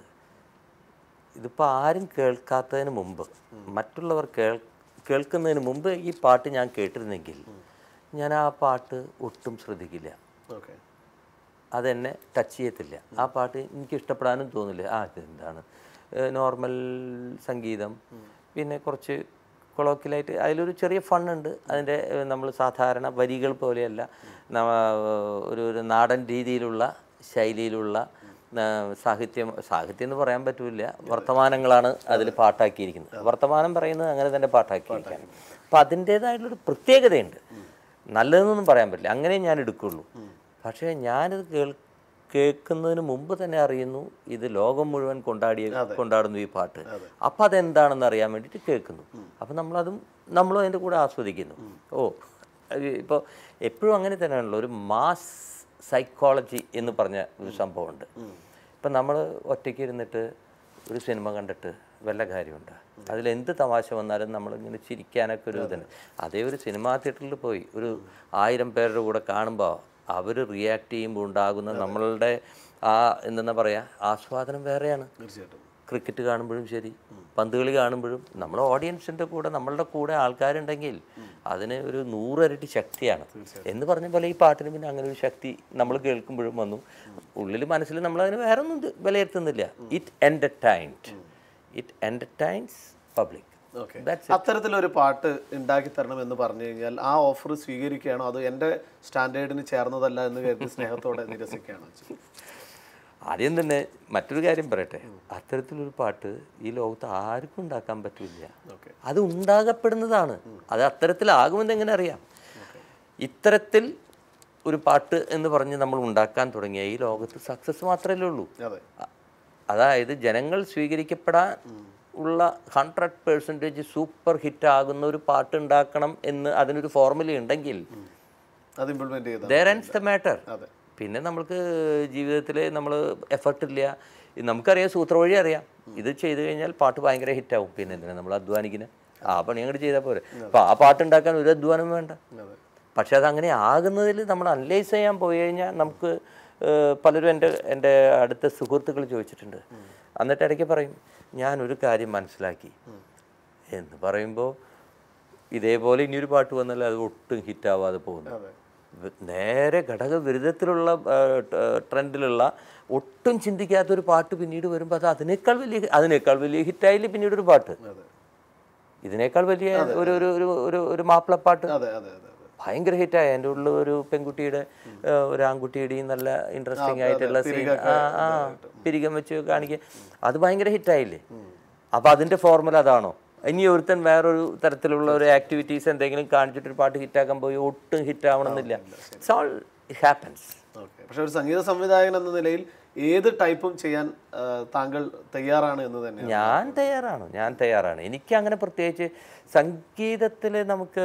ഇതിപ്പോൾ ആരും കേൾക്കാത്തതിന് മുമ്പ് മറ്റുള്ളവർ കേൾ കേൾക്കുന്നതിന് മുമ്പ് ഈ പാട്ട് ഞാൻ കേട്ടിരുന്നെങ്കിൽ ഞാൻ ആ പാട്ട് ഒട്ടും ശ്രദ്ധിക്കില്ല ഓക്കെ അതെന്നെ ടച്ച് ചെയ്യത്തില്ല ആ പാട്ട് എനിക്ക് ഇഷ്ടപ്പെടാനും തോന്നില്ല ആ ഇതെന്താണ് നോർമൽ സംഗീതം പിന്നെ കുറച്ച് കൊളോക്കിലായിട്ട് അതിലൊരു ചെറിയ ഫണ്ണുണ്ട് അതിൻ്റെ നമ്മൾ സാധാരണ വരികൾ പോലെയല്ല നമ്മ- ഒരു ഒരു നാടൻ രീതിയിലുള്ള ശൈലിയിലുള്ള ആ, സാഹിത്യം സാഹിത്യം എന്ന് പറയാൻ പറ്റില്ല വർത്തമാനങ്ങളാണ് അതിൽ പാട്ടാക്കിയിരിക്കുന്നത് വർത്തമാനം പറയുന്നത് അങ്ങനെ തന്നെ പാട്ടാക്കിയിരിക്കുകയാണ് അപ്പം അതിൻ്റേതായിട്ടുള്ളൊരു പ്രത്യേകതയുണ്ട് നല്ലതെന്നൊന്നും പറയാൻ പറ്റില്ല അങ്ങനെ ഞാൻ എടുക്കുള്ളൂ പക്ഷേ ഞാനിത് കേൾ കേൾക്കുന്നതിന് മുമ്പ് തന്നെ അറിയുന്നു ഇത് ലോകം മുഴുവൻ കൊണ്ടാടിയ കൊണ്ടാടുന്നു ഈ പാട്ട് അപ്പം അതെന്താണെന്ന് അറിയാൻ വേണ്ടിയിട്ട് കേൾക്കുന്നു അപ്പം നമ്മളതും നമ്മളും അതിൻ്റെ കൂടെ ആസ്വദിക്കുന്നു ഓ ഇപ്പോൾ എപ്പോഴും അങ്ങനെ തന്നെയാണല്ലോ ഒരു മാസ് സൈക്കോളജി എന്ന് പറഞ്ഞ ഒരു സംഭവമുണ്ട് ഇപ്പം നമ്മൾ ഒറ്റയ്ക്ക് ഇരുന്നിട്ട് ഒരു സിനിമ കണ്ടിട്ട് വല്ല കാര്യമുണ്ട് അതിലെന്ത് തമാശ വന്നാലും നമ്മളിങ്ങനെ ചിരിക്കാനൊക്കെ ഒരു ഇതുണ്ട് അതേ ഒരു സിനിമാ തിയേറ്ററിൽ പോയി ഒരു ആയിരം പേരുടെ കൂടെ കാണുമ്പോൾ അവർ റിയാക്ട് ചെയ്യുമ്പോൾ ഉണ്ടാകുന്ന നമ്മളുടെ ആ എന്തെന്നാ പറയുക ആസ്വാദനം വേറെയാണ് തീർച്ചയായിട്ടും ക്രിക്കറ്റ് കാണുമ്പോഴും ശരി പന്ത് കളി കാണുമ്പോഴും നമ്മൾ ഓഡിയൻസിൻ്റെ കൂടെ നമ്മളുടെ കൂടെ ആൾക്കാരുണ്ടെങ്കിൽ അതിന് ഒരു നൂറരട്ടി ശക്തിയാണ് എന്ന് പറഞ്ഞ പോലെ ഈ പാട്ടിന് പിന്നെ അങ്ങനെ ഒരു ശക്തി നമ്മൾ കേൾക്കുമ്പോഴും വന്നു ഉള്ളിൽ മനസ്സിൽ നമ്മൾ അതിന് വേറെ ഒന്നും ഇത് വിലയിരുത്തുന്നില്ല it entertained it entertains public okay അത്തരത്തിലൊരു പാട്ട് ഉണ്ടാക്കി തരണം എന്ന് പറഞ്ഞു കഴിഞ്ഞാൽ ആ ഓഫർ സ്വീകരിക്കുകയാണോ അത് എൻ്റെ സ്റ്റാൻഡേർഡിന് ചേർന്നതല്ല എന്ന് കരുതി സ്നേഹത്തോടെ നിരസിക്കുകയാണോ ആദ്യം തന്നെ മറ്റൊരു കാര്യം പറയട്ടെ അത്തരത്തിലൊരു പാട്ട് ഈ ലോകത്ത് ആർക്കും ഉണ്ടാക്കാൻ പറ്റില്ല ഓക്കെ അത് ഉണ്ടാകപ്പെടുന്നതാണ് അത് അത്തരത്തിലാകുമെന്ന് എങ്ങനെ അറിയാം ഇത്തരത്തിൽ ഒരു പാട്ട് എന്ന് പറഞ്ഞ് നമ്മൾ ഉണ്ടാക്കാൻ തുടങ്ങിയ ഈ ലോകത്ത് സക്സസ് മാത്രമല്ലേ ഉള്ളൂ അതെ അ- അതായത് ജനങ്ങൾ സ്വീകരിക്കപ്പെടാൻ ഉള്ള ഹൺഡ്രഡ് പേഴ്സൻറ്റേജ് സൂപ്പർ ഹിറ്റ് ആകുന്ന ഒരു പാട്ട് ഉണ്ടാക്കണം എന്ന് അതിനൊരു ഫോർമുല ഉണ്ടെങ്കിൽ അത് ഇംപ്ലിമെന്റ് ചെയ്ത ദർ എൻസ് ദ മാറ്റർ അതെ പിന്നെ നമ്മൾക്ക് ജീവിതത്തിൽ നമ്മൾ എഫർട്ട് ഇല്ല ഇത് നമുക്കറിയാം സൂത്രവഴി അറിയാം ഇത് ചെയ്തു കഴിഞ്ഞാൽ പാട്ട് ഭയങ്കര ഹിറ്റാവും പിന്നെ എന്തിനാ നമ്മൾ അധ്വാനിക്കുന്നത് ആ പണി അങ്ങോട്ട് ചെയ്താൽ പോരെ അപ്പോൾ ആ പാട്ട് ഉണ്ടാക്കാൻ ഒരു അധ്വാനം വേണ്ട അതെ പക്ഷെ അതങ്ങനെ ആകുന്നതിൽ നമ്മൾ അനലൈസ് ചെയ്യാൻ പോയി കഴിഞ്ഞാൽ നമുക്ക് ഏഹ്, പലരും എൻ്റെ എൻ്റെ അടുത്ത സുഹൃത്തുക്കൾ ചോദിച്ചിട്ടുണ്ട് എന്നിട്ട് ഇടയ്ക്ക് പറയും ഞാനൊരു കാര്യം മനസ്സിലാക്കി എന്ന് പറയുമ്പോൾ ഇതേപോലെ ഇനിയൊരു പാട്ട് വന്നാൽ അത് ഒട്ടും ഹിറ്റാവാതെ പോകുന്നു അതെ വ- നേരെ ഘടകവിരുദ്ധത്തിലുള്ള ട്രെൻഡിലുള്ള ഒട്ടും ചിന്തിക്കാത്തൊരു പാട്ട് പിന്നീട് വരുമ്പോൾ അത് അതിനേക്കാൾ വലിയ അതിനേക്കാൾ വലിയ ഹിറ്റായില്ല പിന്നീട് ഒരു പാട്ട് അതെ ഇതിനേക്കാൾ വലിയ ഒരു ഒരു ഒരു ഒരു ഒരു മാപ്പിളപ്പാട്ട് അതെ അതെ അതെ അതെ ഭയങ്കര ഹിറ്റായ എൻ്റെ ഉള്ളിൽ ഒരു പെൺകുട്ടിയുടെ ഏഹ്, ഒരു ആൺകുട്ടിയുടെയും നല്ല ഇൻട്രസ്റ്റിംഗ് ആയിട്ടുള്ള സീൻ ആ ആ പിരികം വെച്ച് കാണിക്കുക അത് ഭയങ്കര ഹിറ്റായില്ലേ അപ്പോൾ അതിൻ്റെ ഫോർമുല അതാണോ ഇനി ഒരുത്തൻ വേറൊരു തരത്തിലുള്ള ഒരു ആക്ടിവിറ്റീസ് എന്തെങ്കിലും കാണിച്ചിട്ട് ഒരു പാട്ട് ഹിറ്റാക്കാൻ പോയി ഒട്ടും ഹിറ്റ് ആവണമെന്നില്ല ഇറ്റ്സ് ഓൾ ഹാപ്പൻസ് ഓക്കെ പക്ഷെ ഒരു സംഗീത സംവിധായകൻ എന്ന നിലയിൽ ഏത് ടൈപ്പും ചെയ്യാൻ ആ, താങ്കൾ തയ്യാറാണ് എന്ന് തന്നെയാണ് ഞാൻ തയ്യാറാണ് ഞാൻ തയ്യാറാണ് എനിക്ക് അങ്ങനെ പ്രത്യേകിച്ച് സംഗീതത്തിൽ നമുക്ക്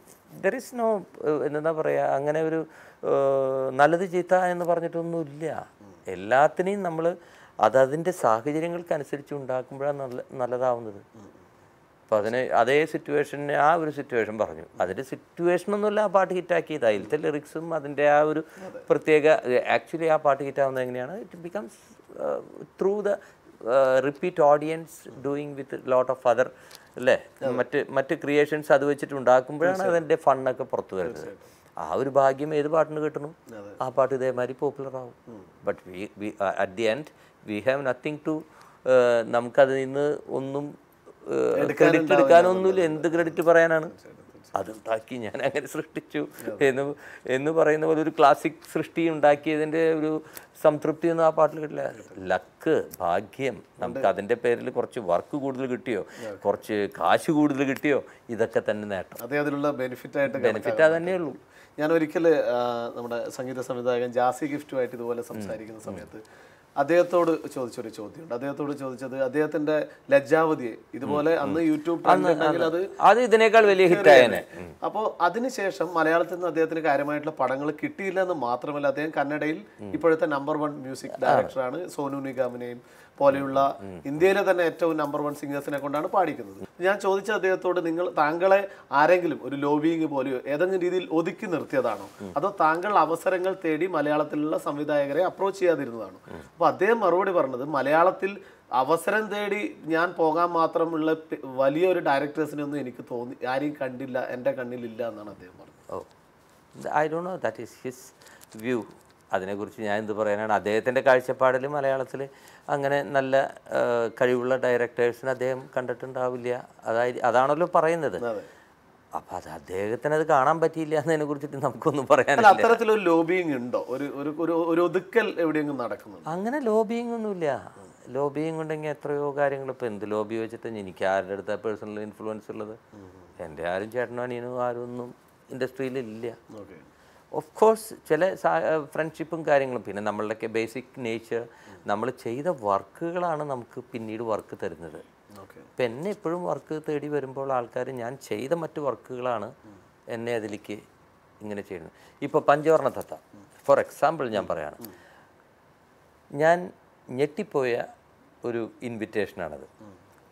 ദർ ഇസ് നോ എന്താ പറയുക അങ്ങനെ ഒരു ഏഹ്, നല്ലത് ചീത്ത എന്ന് പറഞ്ഞിട്ടൊന്നുമില്ല എല്ലാത്തിനെയും നമ്മൾ അതതിൻ്റെ സാഹചര്യങ്ങൾക്കനുസരിച്ച് ഉണ്ടാക്കുമ്പോഴാണ് നല്ല നല്ലതാവുന്നത് അപ്പോൾ അതിന് അതേ സിറ്റുവേഷന് ആ ഒരു സിറ്റുവേഷൻ പറഞ്ഞു അതിൻ്റെ സിറ്റുവേഷനൊന്നുമില്ല ആ പാട്ട് ഹിറ്റാക്കിയത് അതിലത്തെ ലിറിക്സും അതിൻ്റെ ആ ഒരു പ്രത്യേക ആക്ച്വലി ആ പാട്ട് ഹിറ്റാവുന്നത് എങ്ങനെയാണ് it becomes through the repeat audience doing with lot of other അല്ലേ മറ്റ് മറ്റ് ക്രിയേഷൻസ് അത് വെച്ചിട്ട് ഉണ്ടാക്കുമ്പോഴാണ് അതിൻ്റെ ഫണ്ണൊക്കെ പുറത്തു വരുന്നത് ആ ഒരു ഭാഗ്യം ഏത് പാട്ടിന് കിട്ടണം ആ പാട്ട് ഇതേമാതിരി പോപ്പുലർ ആവും but we at the end we have nothing to നമുക്കതിൽ നിന്ന് ഒന്നും ക്രെഡിറ്റ് എടുക്കാനൊന്നുമില്ല എന്ത് ക്രെഡിറ്റ് പറയാനാണ് അതുണ്ടാക്കി ഞാൻ അങ്ങനെ സൃഷ്ടിച്ചു എന്ന് എന്ന് പറയുന്ന പോലെ ഒരു ക്ലാസിക് സൃഷ്ടി ഉണ്ടാക്കിയതിൻ്റെ ഒരു സംതൃപ്തി ഒന്നും ആ പാട്ടിൽ കിട്ടില്ല ലക്ക് ഭാഗ്യം നമുക്ക് അതിൻ്റെ പേരിൽ കുറച്ച് വർക്ക് കൂടുതൽ കിട്ടിയോ കുറച്ച് കാശ് കൂടുതൽ കിട്ടിയോ ഇതൊക്കെ തന്നെ നേട്ടം അതേ അതിലുള്ള ബെനിഫിറ്റ് ആയിട്ട് ബെനിഫിറ്റ് അത് തന്നെയുള്ളൂ ഞാൻ ഒരിക്കൽ നമ്മുടെ സംഗീത സംവിധായകൻ ജാസി ഗിഫ്റ്റുമായിട്ട് ഇതുപോലെ സംസാരിക്കുന്ന സമയത്ത് അദ്ദേഹത്തോട് ചോദിച്ചൊരു ചോദ്യമുണ്ട് അദ്ദേഹത്തോട് ചോദിച്ചത് അദ്ദേഹത്തിന്റെ ലജ്ജാവതിയെ ഇതുപോലെ അന്ന് യൂട്യൂബ് trend ഉണ്ടെങ്കിൽ അത് അത് ഇതിനേക്കാൾ വലിയ ഹിറ്റായനെ അപ്പോൾ അതിനുശേഷം മലയാളത്തിൽ നിന്ന് അദ്ദേഹത്തിന് കാര്യമായിട്ടുള്ള പടങ്ങൾ കിട്ടിയില്ല എന്ന് മാത്രമല്ല അദ്ദേഹം കന്നഡയിൽ ഇപ്പോഴത്തെ നമ്പർ വൺ മ്യൂസിക് ഡയറക്ടറാണ് സോനു നിഗാമിനെയും പോലെയുള്ള ഇന്ത്യയിലെ തന്നെ ഏറ്റവും നമ്പർ വൺ സിംഗേഴ്സിനെ കൊണ്ടാണ് പാടിക്കുന്നത് ഞാൻ ചോദിച്ച അദ്ദേഹത്തോട് നിങ്ങൾ താങ്കളെ ആരെങ്കിലും ഒരു ലോബിയിങ് പോലെയോ ഏതെങ്കിലും രീതിയിൽ ഒതുക്കി നിർത്തിയതാണോ അതോ താങ്കൾ അവസരങ്ങൾ തേടി മലയാളത്തിലുള്ള സംവിധായകരെ അപ്രോച്ച് ചെയ്യാതിരുന്നതാണോ അപ്പോൾ അദ്ദേഹം മറുപടി പറഞ്ഞത് മലയാളത്തിൽ അവസരം തേടി ഞാൻ പോകാൻ മാത്രമുള്ള പെ- വലിയൊരു ഡയറക്ടേഴ്സിനെ ഒന്നും എനിക്ക് തോന്നി ആരെയും കണ്ടില്ല എൻ്റെ കണ്ണിലില്ല എന്നാണ് അദ്ദേഹം പറഞ്ഞത് oh I do know that is his view അതിനെക്കുറിച്ച് ഞാൻ എന്ത് പറയാനാണ് അദ്ദേഹത്തിൻ്റെ കാഴ്ചപ്പാടിൽ മലയാളത്തിൽ അങ്ങനെ നല്ല ആ, കഴിവുള്ള ഡയറക്ടേഴ്സിനെ അദ്ദേഹം കണ്ടിട്ടുണ്ടാവില്ല അതായത് അതാണല്ലോ പറയുന്നത് അതെ അപ്പം അത് അദ്ദേഹത്തിന് അത് കാണാൻ പറ്റിയില്ല എന്നതിനെ കുറിച്ചിട്ട് നമുക്കൊന്നും അല്ല പറയാനില്ല അത്തരത്തിലൊരു ലോബിയിങ് ഉണ്ടോ ഒരു ഒരു ഒരു ഒരു ഒതുക്കൽ എവിടെയെങ്കിലും നടക്കുന്നുണ്ടോ അങ്ങനെ ലോബിയിങ് ഒന്നുമില്ല ലോബിയിങ് ഉണ്ടെങ്കിൽ എത്രയോ കാര്യങ്ങൾ ഇപ്പോൾ എന്ത് ലോബി വെച്ചിട്ട് എനിക്ക് ആരുടെ അടുത്ത പേഴ്സണൽ ഇൻഫ്ലുവൻസ് ഉള്ളത് എൻ്റെ ആരും ചേട്ടനോ അനിയനോ ആരും ഒന്നും ഇൻഡസ്ട്രിയിലില്ല ഓക്കെ ഓഫ് കോഴ്സ് ചില ഫ്രണ്ട്ഷിപ്പും കാര്യങ്ങളും പിന്നെ നമ്മളുടെയൊക്കെ ബേസിക് നേച്ചർ നമ്മൾ ചെയ്ത വർക്കുകളാണ് നമുക്ക് പിന്നീട് വർക്ക് തരുന്നത് ഓക്കെ ഇപ്പം എന്നെ എപ്പോഴും വർക്ക് തേടി വരുമ്പോൾ ആൾക്കാർ ഞാൻ ചെയ്ത മറ്റു വർക്കുകളാണ് എന്നെ അതിലേക്ക് ഇങ്ങനെ ചെയ്യുന്നത് ഇപ്പോൾ പഞ്ചവർണ്ണ തത്ത ഫോർ എക്സാമ്പിൾ ഞാൻ പറയാണ് ഞാൻ ഞെട്ടിപ്പോയ ഒരു ഇൻവിറ്റേഷനാണത്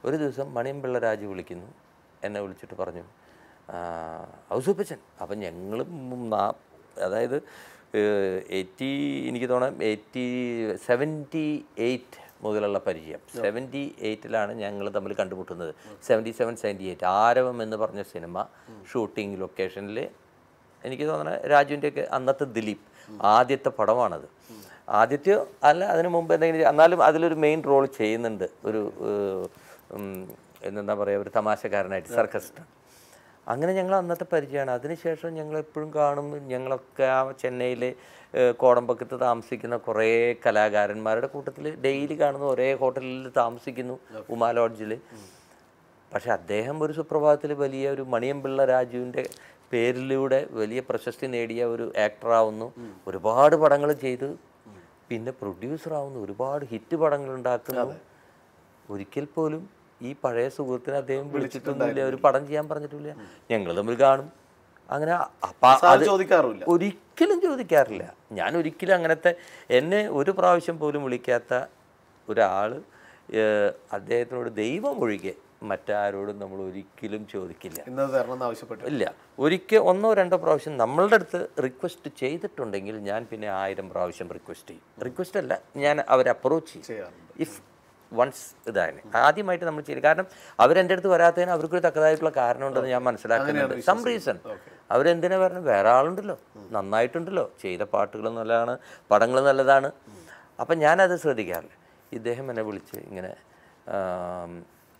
ഒരു ദിവസം മണിയം പിള്ള രാജു വിളിക്കുന്നു എന്നെ വിളിച്ചിട്ട് പറഞ്ഞു ഔസൂപ്പച്ചൻ അപ്പം ഞങ്ങൾ അതായത് എയ്റ്റി എനിക്ക് തോന്നാം എയ്റ്റി സെവൻറ്റി എയ്റ്റ് മുതലുള്ള പരിചയം സെവൻറ്റി എയ്റ്റിലാണ് ഞങ്ങൾ തമ്മിൽ കണ്ടുമുട്ടുന്നത് സെവൻറ്റി സെവൻ സെവൻറ്റി എയ്റ്റ് ആരവം എന്ന് പറഞ്ഞ സിനിമ ഷൂട്ടിംഗ് ലൊക്കേഷനിൽ എനിക്ക് തോന്നുന്നത് രാജുവിൻ്റെയൊക്കെ അന്നത്തെ ദിലീപ് ആദ്യത്തെ പടമാണത് ആദ്യത്തെ അല്ല അതിന് മുമ്പ് എന്തെങ്കിലും എന്നാലും അതിലൊരു മെയിൻ റോൾ ചെയ്യുന്നുണ്ട് ഒരു ഏഹ്, ഉം, എന്താ പറയുക ഒരു തമാശക്കാരനായിട്ട് സർക്കസ്റ്റ് അങ്ങനെ ഞങ്ങൾ അന്നത്തെ പരിചയമാണ് അതിനുശേഷം ഞങ്ങൾ എപ്പോഴും കാണും ഞങ്ങളൊക്കെ ആ ചെന്നൈയിൽ കോടമ്പക്കത്ത് താമസിക്കുന്ന കുറേ കലാകാരന്മാരുടെ കൂട്ടത്തിൽ ഡെയിലി കാണുന്ന ഒരേ ഹോട്ടലിൽ താമസിക്കുന്നു ഉമാ ലോഡ്ജിൽ പക്ഷെ അദ്ദേഹം ഒരു സുപ്രഭാതത്തിൽ വലിയ ഒരു മണിയമ്പിള്ള രാജുവിൻ്റെ പേരിലൂടെ വലിയ പ്രശസ്തി നേടിയ ഒരു ആക്ടറാവുന്നു ഒരുപാട് പടങ്ങൾ ചെയ്ത് പിന്നെ പ്രൊഡ്യൂസർ ആവുന്നു ഒരുപാട് ഹിറ്റ് പടങ്ങൾ ഉണ്ടാക്കുന്നു ഒരിക്കൽ പോലും ഈ പഴയ സുഹൃത്തിനെ അദ്ദേഹം വിളിച്ചിട്ടൊന്നുമില്ല ഒരു പടം ചെയ്യാൻ പറഞ്ഞിട്ടില്ല ഞങ്ങൾ തമ്മിൽ കാണും അങ്ങനെ അപ്പ സാർ ചോദിക്കാറുമില്ല ഒരിക്കലും ചോദിക്കാറില്ല ഞാൻ ഒരിക്കലും അങ്ങനത്തെ എന്നെ ഒരു പ്രാവശ്യം പോലും വിളിക്കാത്ത ഒരാൾ അദ്ദേഹത്തിനോട് ദൈവം ഒഴികെ മറ്റാരോടും നമ്മൾ ഒരിക്കലും ചോദിക്കില്ല ഇന്നത് തരണം എന്ന് ആവശ്യപ്പെട്ടു ഇല്ല ഒരിക്കൽ ഒന്നോ രണ്ടോ പ്രാവശ്യം നമ്മളുടെ അടുത്ത് റിക്വസ്റ്റ് ചെയ്തിട്ടുണ്ടെങ്കിൽ ഞാൻ പിന്നെ ആയിരം പ്രാവശ്യം റിക്വസ്റ്റ് ചെയ്യും റിക്വസ്റ്റ് അല്ല ഞാൻ അവരെ അപ്രോച്ച് ചെയ്യും ചെയ്യാറുണ്ട് ഇഫ് വൺസ് ഇതാണ് ആദ്യമായിട്ട് നമ്മൾ ചെയ്യും കാരണം അവരെൻ്റെ അടുത്ത് വരാത്തതിന് അവർക്കൊരു തക്കതായിട്ടുള്ള കാരണമുണ്ടെന്ന് ഞാൻ മനസ്സിലാക്കുന്നുണ്ട് സം റീസൺ അവരെന്തിനാ പറഞ്ഞത് വേറെ ആളുണ്ടല്ലോ നന്നായിട്ടുണ്ടല്ലോ ചെയ്ത പാട്ടുകൾ നല്ലതാണ് പടങ്ങൾ നല്ലതാണ് അപ്പം ഞാനത് ശ്രദ്ധിക്കാറില്ല ഇദ്ദേഹം എന്നെ വിളിച്ച് ഇങ്ങനെ ആം,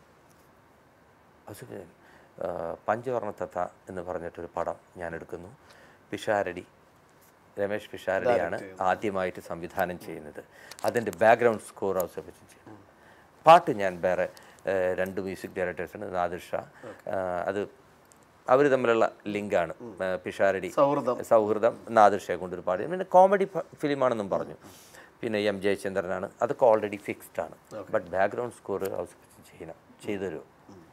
അസുഖൻ പഞ്ചവർണ്ണത്തത്ത എന്ന് പറഞ്ഞിട്ടൊരു പടം ഞാൻ എടുക്കുന്നു പിഷാരടി രമേശ് പിഷാരടിയാണ് ആദ്യമായിട്ട് സംവിധാനം ചെയ്യുന്നത് അതിൻ്റെ ബാക്ക്ഗ്രൗണ്ട് സ്കോർ അവസരിച്ച് ചെയ്യുന്നു പാട്ട് ഞാൻ വേറെ ആ, രണ്ട് മ്യൂസിക് ഡയറക്ടേഴ്സാണ് നാദിർ ഷാ ആ, അത് അവർ തമ്മിലുള്ള ലിങ്കാണ് ആ, പിഷാരടി സൗഹൃദം സൗഹൃദം നാദിർ ഷാ കൊണ്ടൊരു പാടി പിന്നെ കോമഡി ഫിലിമാണെന്നും പറഞ്ഞു പിന്നെ എം ജയചന്ദ്രനാണ് അതൊക്കെ ഓൾറെഡി ഫിക്സ്ഡ് ആണ് ബട്ട് ബാക്ക്ഗ്രൗണ്ട് സ്കോർ അവസരിച്ച് ചെയ്യണം ചെയ്തു തരുമോ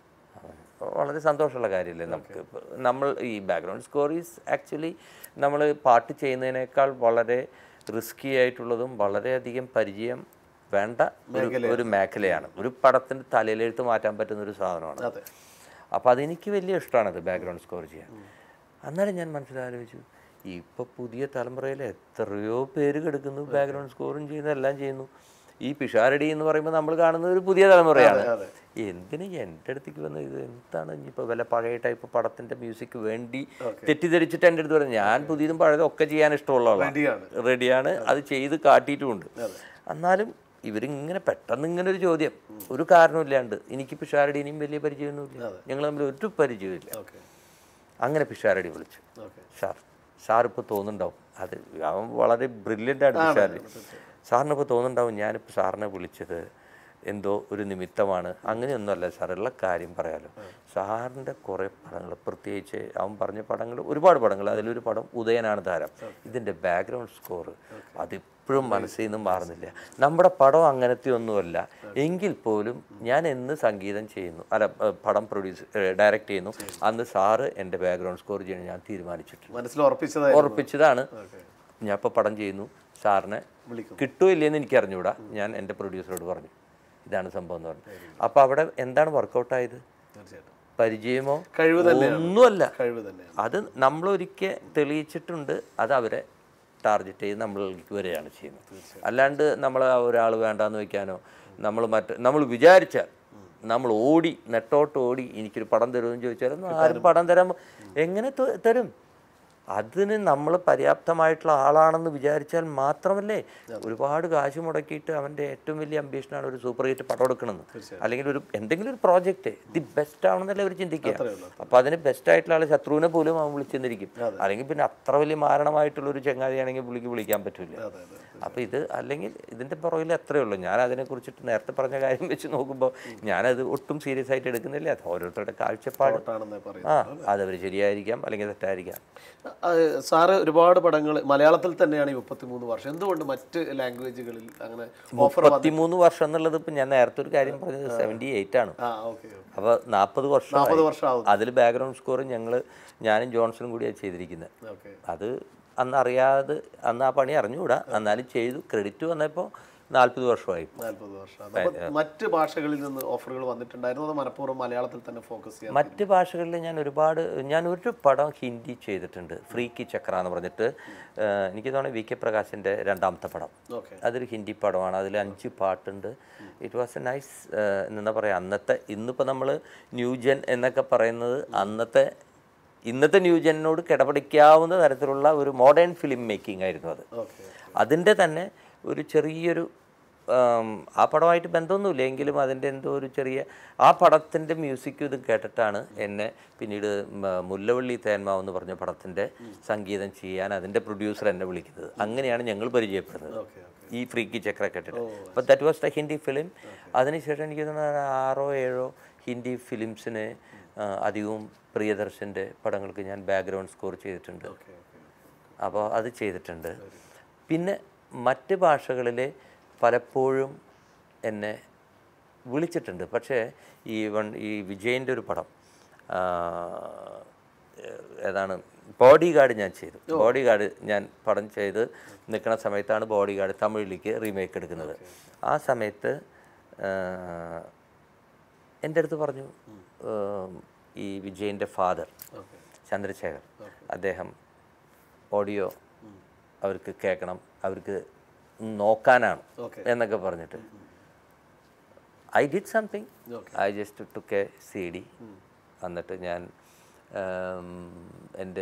വളരെ സന്തോഷമുള്ള കാര്യമല്ലേ നമുക്ക് ഇപ്പൊ നമ്മൾ ഈ ബാക്ക്ഗ്രൗണ്ട് സ്കോർ ഈസ് ആക്ച്വലി നമ്മൾ പാട്ട് ചെയ്യുന്നതിനേക്കാൾ വളരെ റിസ്കി ആയിട്ടുള്ളതും വളരെയധികം പരിചയം വേണ്ട ഒരു ഒരു മേഖലയാണ് ഒരു പടത്തിൻ്റെ തലയിലെഴുത്ത് മാറ്റാൻ പറ്റുന്ന ഒരു സാധനമാണ് അതെ അപ്പോൾ അതെനിക്ക് വലിയ ഇഷ്ടമാണത് ബാക്ക്ഗ്രൗണ്ട് സ്കോർ ചെയ്യാൻ അന്നേരം ഞാൻ മനസ്സിലാലോചിച്ചു ഇപ്പോൾ പുതിയ തലമുറയിൽ എത്രയോ പേര് കിടക്കുന്നു ബാക്ക്ഗ്രൗണ്ട് സ്കോറും ചെയ്യുന്നു എല്ലാം ചെയ്യുന്നു ഈ പിഷാരടി എന്ന് പറയുമ്പോൾ നമ്മൾ കാണുന്നത് ഒരു പുതിയ തലമുറയാണ് അതെ. എന്തിന് എൻ്റെ അടുത്തേക്ക് വന്നത് ഇത് എന്താണ് ഇനിയിപ്പോൾ വല്ല പഴയ ടൈപ്പ് പടത്തിൻ്റെ മ്യൂസിക് വേണ്ടി തെറ്റിദ്ധരിച്ചിട്ട് എൻ്റെ അടുത്ത് പറഞ്ഞു ഞാൻ പുതിയതും പഴയതും ഒക്കെ ചെയ്യാൻ ഇഷ്ടമുള്ള ആളാണ് റെഡിയാണ് റെഡിയാണ് അത് ചെയ്ത് കാട്ടിയിട്ടുമുണ്ട് എന്നാലും ഇവരിങ്ങനെ പെട്ടെന്ന് ഇങ്ങനെ ഒരു ചോദ്യം ഒരു കാരണമില്ലാണ്ട് എനിക്ക് പിഷാരടി ഇനിയും വലിയ പരിചയമൊന്നുമില്ല ഞങ്ങൾ തമ്മിൽ ഒരു പരിചയമില്ല ഓക്കെ അങ്ങനെ പിഷാരടി വിളിച്ചു ഓക്കെ സാർ സാർ ഇപ്പോൾ തോന്നുന്നുണ്ടാവും അത് അവൻ വളരെ ബ്രില്യൻ്റ് ആണ് പിഷാരടി സാറിന് ഇപ്പോൾ തോന്നുന്നുണ്ടാവും ഞാനിപ്പോൾ സാറിനെ വിളിച്ചത് എന്തോ ഒരു നിമിത്തമാണ് അങ്ങനെയൊന്നുമല്ല സാർ ഉള്ള കാര്യം പറയാലോ സാറിൻ്റെ കുറേ പടങ്ങൾ പ്രത്യേകിച്ച് അവൻ പറഞ്ഞ പടങ്ങൾ ഒരുപാട് പടങ്ങൾ അതിലൊരു പടം ഉദയനാണ് താരം ഇതിൻ്റെ ബാക്ക്ഗ്രൗണ്ട് സ്കോർ അതിപ്പോഴും മനസ്സിൽ നിന്നും മാറുന്നില്ല നമ്മുടെ പടം അങ്ങനത്തെ ഒന്നുമല്ല എങ്കിൽ പോലും ഞാൻ എന്ന് സംഗീതം ചെയ്യുന്നു അല്ല ഏ, പടം പ്രൊഡ്യൂസ് ഡയറക്റ്റ് ചെയ്യുന്നു അന്ന് സാറ് എൻ്റെ ബാക്ക്ഗ്രൗണ്ട് സ്കോർ ചെയ്യാൻ ഞാൻ തീരുമാനിച്ചിട്ടുണ്ട് മനസ്സിൽ ഉറപ്പിച്ചതായിരുന്നു ഉറപ്പിച്ചതാണ് ഓക്കെ ഞാൻ ഇപ്പോൾ പടം ചെയ്യുന്നു സാറിനെ വിളിക്കും കിട്ടുമോ ഇല്ലയെന്ന് എനിക്ക് അറിഞ്ഞുകൂടാ ഞാൻ എൻ്റെ പ്രൊഡ്യൂസറോട് പറഞ്ഞു ഇതാണ് സംഭവം എന്ന് പറഞ്ഞു അപ്പോൾ അവിടെ എന്താണ് വർക്കൗട്ടായത് തീർച്ചയായിട്ടും പരിചയമോ കഴിവ് തന്നെയാണ് ഒന്നുമല്ല കഴിവ് തന്നെയാണ് അത് നമ്മളൊരിക്കൽ തെളിയിച്ചിട്ടുണ്ട് അത് അവരെ ടാർഗറ്റ് ചെയ്ത് നമ്മളിലേക്ക് വരികയാണ് ചെയ്യുന്നത് അല്ലാണ്ട് നമ്മൾ ഒരാൾ വേണ്ടാന്ന് വെക്കാനോ നമ്മൾ മറ്റ് നമ്മൾ വിചാരിച്ചാൽ നമ്മൾ ഓടി നെട്ടോട്ട് ഓടി എനിക്കൊരു പടം തരുമെന്ന് ചോദിച്ചാൽ ഒന്നും ആരും പടം തരാൻ എങ്ങനെ ത- തരും അതിന് നമ്മൾ പര്യാപ്തമായിട്ടുള്ള ആളാണെന്ന് വിചാരിച്ചാൽ മാത്രമല്ലേ ഒരുപാട് കാശ് മുടക്കിയിട്ട് അവൻ്റെ ഏറ്റവും വലിയ അംബീഷനാണ് ഒരു സൂപ്പർ ഹിറ്റ് പടം എടുക്കണമെന്ന് അല്ലെങ്കിൽ ഒരു എന്തെങ്കിലും ഒരു പ്രോജക്റ്റ് ദി ബെസ്റ്റ് ആവണമെന്നല്ലേ അവർ ചിന്തിക്കുക അപ്പോൾ അതിന് ബെസ്റ്റ് ആയിട്ടുള്ള ആൾ ശത്രുവിനെ പോലും അവൻ വിളിച്ചെന്നിരിക്കും അല്ലെങ്കിൽ പിന്നെ അത്ര വലിയ മാരണമായിട്ടുള്ള ഒരു ചങ്ങാതിയാണെങ്കിൽ പുള്ളിക്ക് വിളിക്കാൻ പറ്റില്ല അതെ അതെ അപ്പോൾ ഇത് അല്ലെങ്കിൽ ഇതിൻ്റെ പുറകിൽ അത്രയേ ഉള്ളൂ ഞാൻ അതിനെക്കുറിച്ചിട്ട് നേരത്തെ പറഞ്ഞ കാര്യം വെച്ച് നോക്കുമ്പോൾ ഞാനത് ഒട്ടും സീരിയസ് ആയിട്ട് എടുക്കുന്നില്ല അത് ഓരോരുത്തരുടെ കാഴ്ചപ്പാട് ാണെന്ന് പറയുന്നത് ആ അതവർ ശരിയായിരിക്കാം അല്ലെങ്കിൽ തെറ്റായിരിക്കാം ആ, സാറ് ഒരുപാട് പടങ്ങൾ മലയാളത്തിൽ തന്നെയാണ് ഈ മുപ്പത്തിമൂന്ന് വർഷം എന്തുകൊണ്ട് മറ്റ് ലാംഗ്വേജുകളിൽ അങ്ങനെ ഓഫർ മുപ്പത്തിമൂന്ന് വർഷം എന്നുള്ളത് ഇപ്പം ഞാൻ നേരത്തെ ഒരു കാര്യം പറഞ്ഞത് സെവൻറ്റി എയ്റ്റ് ആണ് ആ ഓക്കെ അപ്പോൾ നാൽപ്പത് വർഷം നാൽപ്പത് വർഷം ആവും അതിൽ ബാക്ക്ഗ്രൗണ്ട് സ്കോർ ഞങ്ങൾ ഞാനും ജോൺസണും കൂടിയാണ് ചെയ്തിരിക്കുന്നത് ഓക്കെ അത് അന്ന് അറിയാതെ അന്ന് ആ പണി അറിഞ്ഞുകൂടാ എന്നാലും ചെയ്തു ക്രെഡിറ്റ് വന്നപ്പോൾ നാൽപ്പത് വർഷമായി നാല്പത് വർഷം അപ്പൊ മറ്റ് ഭാഷകളിൽ നിന്ന് ഓഫറുകൾ വന്നിട്ടുണ്ടായിരുന്നു അത് മനഃപൂർവ്വം മലയാളത്തിൽ തന്നെ ഫോക്കസ് ചെയ്യാം മറ്റ് ഭാഷകളിൽ ഞാൻ ഒരുപാട് ഞാൻ ഒരു പടം ഹിന്ദി ചെയ്തിട്ടുണ്ട് ഫ്രീക്കി ചക്ര എന്ന് പറഞ്ഞിട്ട് ഏഹ്, എനിക്ക് തോന്നുന്നു വി കെ പ്രകാശിൻ്റെ രണ്ടാമത്തെ പടം ഓക്കെ അതൊരു ഹിന്ദി പടമാണ് അതിൽ അഞ്ച് പാട്ടുണ്ട് ഇറ്റ് വാസ് എ നൈസ് എന്താ പറയുക അന്നത്തെ ഇന്നിപ്പോൾ നമ്മൾ ന്യൂജൻ എന്നൊക്കെ പറയുന്നത് അന്നത്തെ ഇന്നത്തെ ന്യൂജനോട് കിടപിടിക്കാവുന്ന തരത്തിലുള്ള ഒരു മോഡേൺ ഫിലിം മേക്കിംഗ് ആയിരുന്നു അത് ഓക്കെ അതിൻ്റെ തന്നെ ഒരു ചെറിയൊരു ആം, ആ പടമായിട്ട് ബന്ധമൊന്നുമില്ല എങ്കിലും അതിൻ്റെ എന്തോ ഒരു ചെറിയ ആ പടത്തിൻ്റെ മ്യൂസിക്കും ഇതും കേട്ടിട്ടാണ് എന്നെ പിന്നീട് മ- മുല്ലവള്ളി തേന്മാവ് എന്ന് പറഞ്ഞ പടത്തിൻ്റെ സംഗീതം ചെയ്യാൻ അതിൻ്റെ പ്രൊഡ്യൂസർ എന്നെ വിളിക്കുന്നത് അങ്ങനെയാണ് ഞങ്ങൾ പരിചയപ്പെടുന്നത് ഓക്കെ ഓക്കെ ഈ ഫ്രീക്കി ചക്ര കേട്ടിട്ട് അപ്പോൾ that was the Hindi film അതിനുശേഷം എനിക്ക് തോന്നുന്നു ആറോ ഏഴോ ഹിന്ദി ഫിലിംസിന് അധികവും പ്രിയദർശൻ്റെ പടങ്ങൾക്ക് ഞാൻ ബാക്ക്ഗ്രൗണ്ട് സ്കോർ ചെയ്തിട്ടുണ്ട് ഓക്കെ ഓക്കെ അപ്പോൾ അത് ചെയ്തിട്ടുണ്ട് പിന്നെ മറ്റ് ഭാഷകളിൽ പലപ്പോഴും എന്നെ വിളിച്ചിട്ടുണ്ട് പക്ഷേ ഈ വൺ ഈ വിജയൻ്റെ ഒരു പടം ആ, ഏതാണ് ബോഡി ഗാർഡ് ഞാൻ ചെയ്തു ബോഡി ഗാർഡ് ഞാൻ പടം ചെയ്ത് നിൽക്കുന്ന സമയത്താണ് ബോഡി ഗാർഡ് തമിഴിലേക്ക് റീമേക്ക് എടുക്കുന്നത് ആ സമയത്ത് ആ, എൻ്റെ അടുത്ത് പറഞ്ഞു ഉം, ഈ വിജയൻ്റെ ഫാദർ ഓക്കെ ചന്ദ്രശേഖർ അദ്ദേഹം ഓഡിയോ അവർക്ക് കേൾക്കണം അവർക്ക് നോക്കാനാണ് Okay. എന്നൊക്കെ പറഞ്ഞിട്ട് I did something Okay. I just took a C D എന്നിട്ട് ഞാൻ ഉം, എൻ്റെ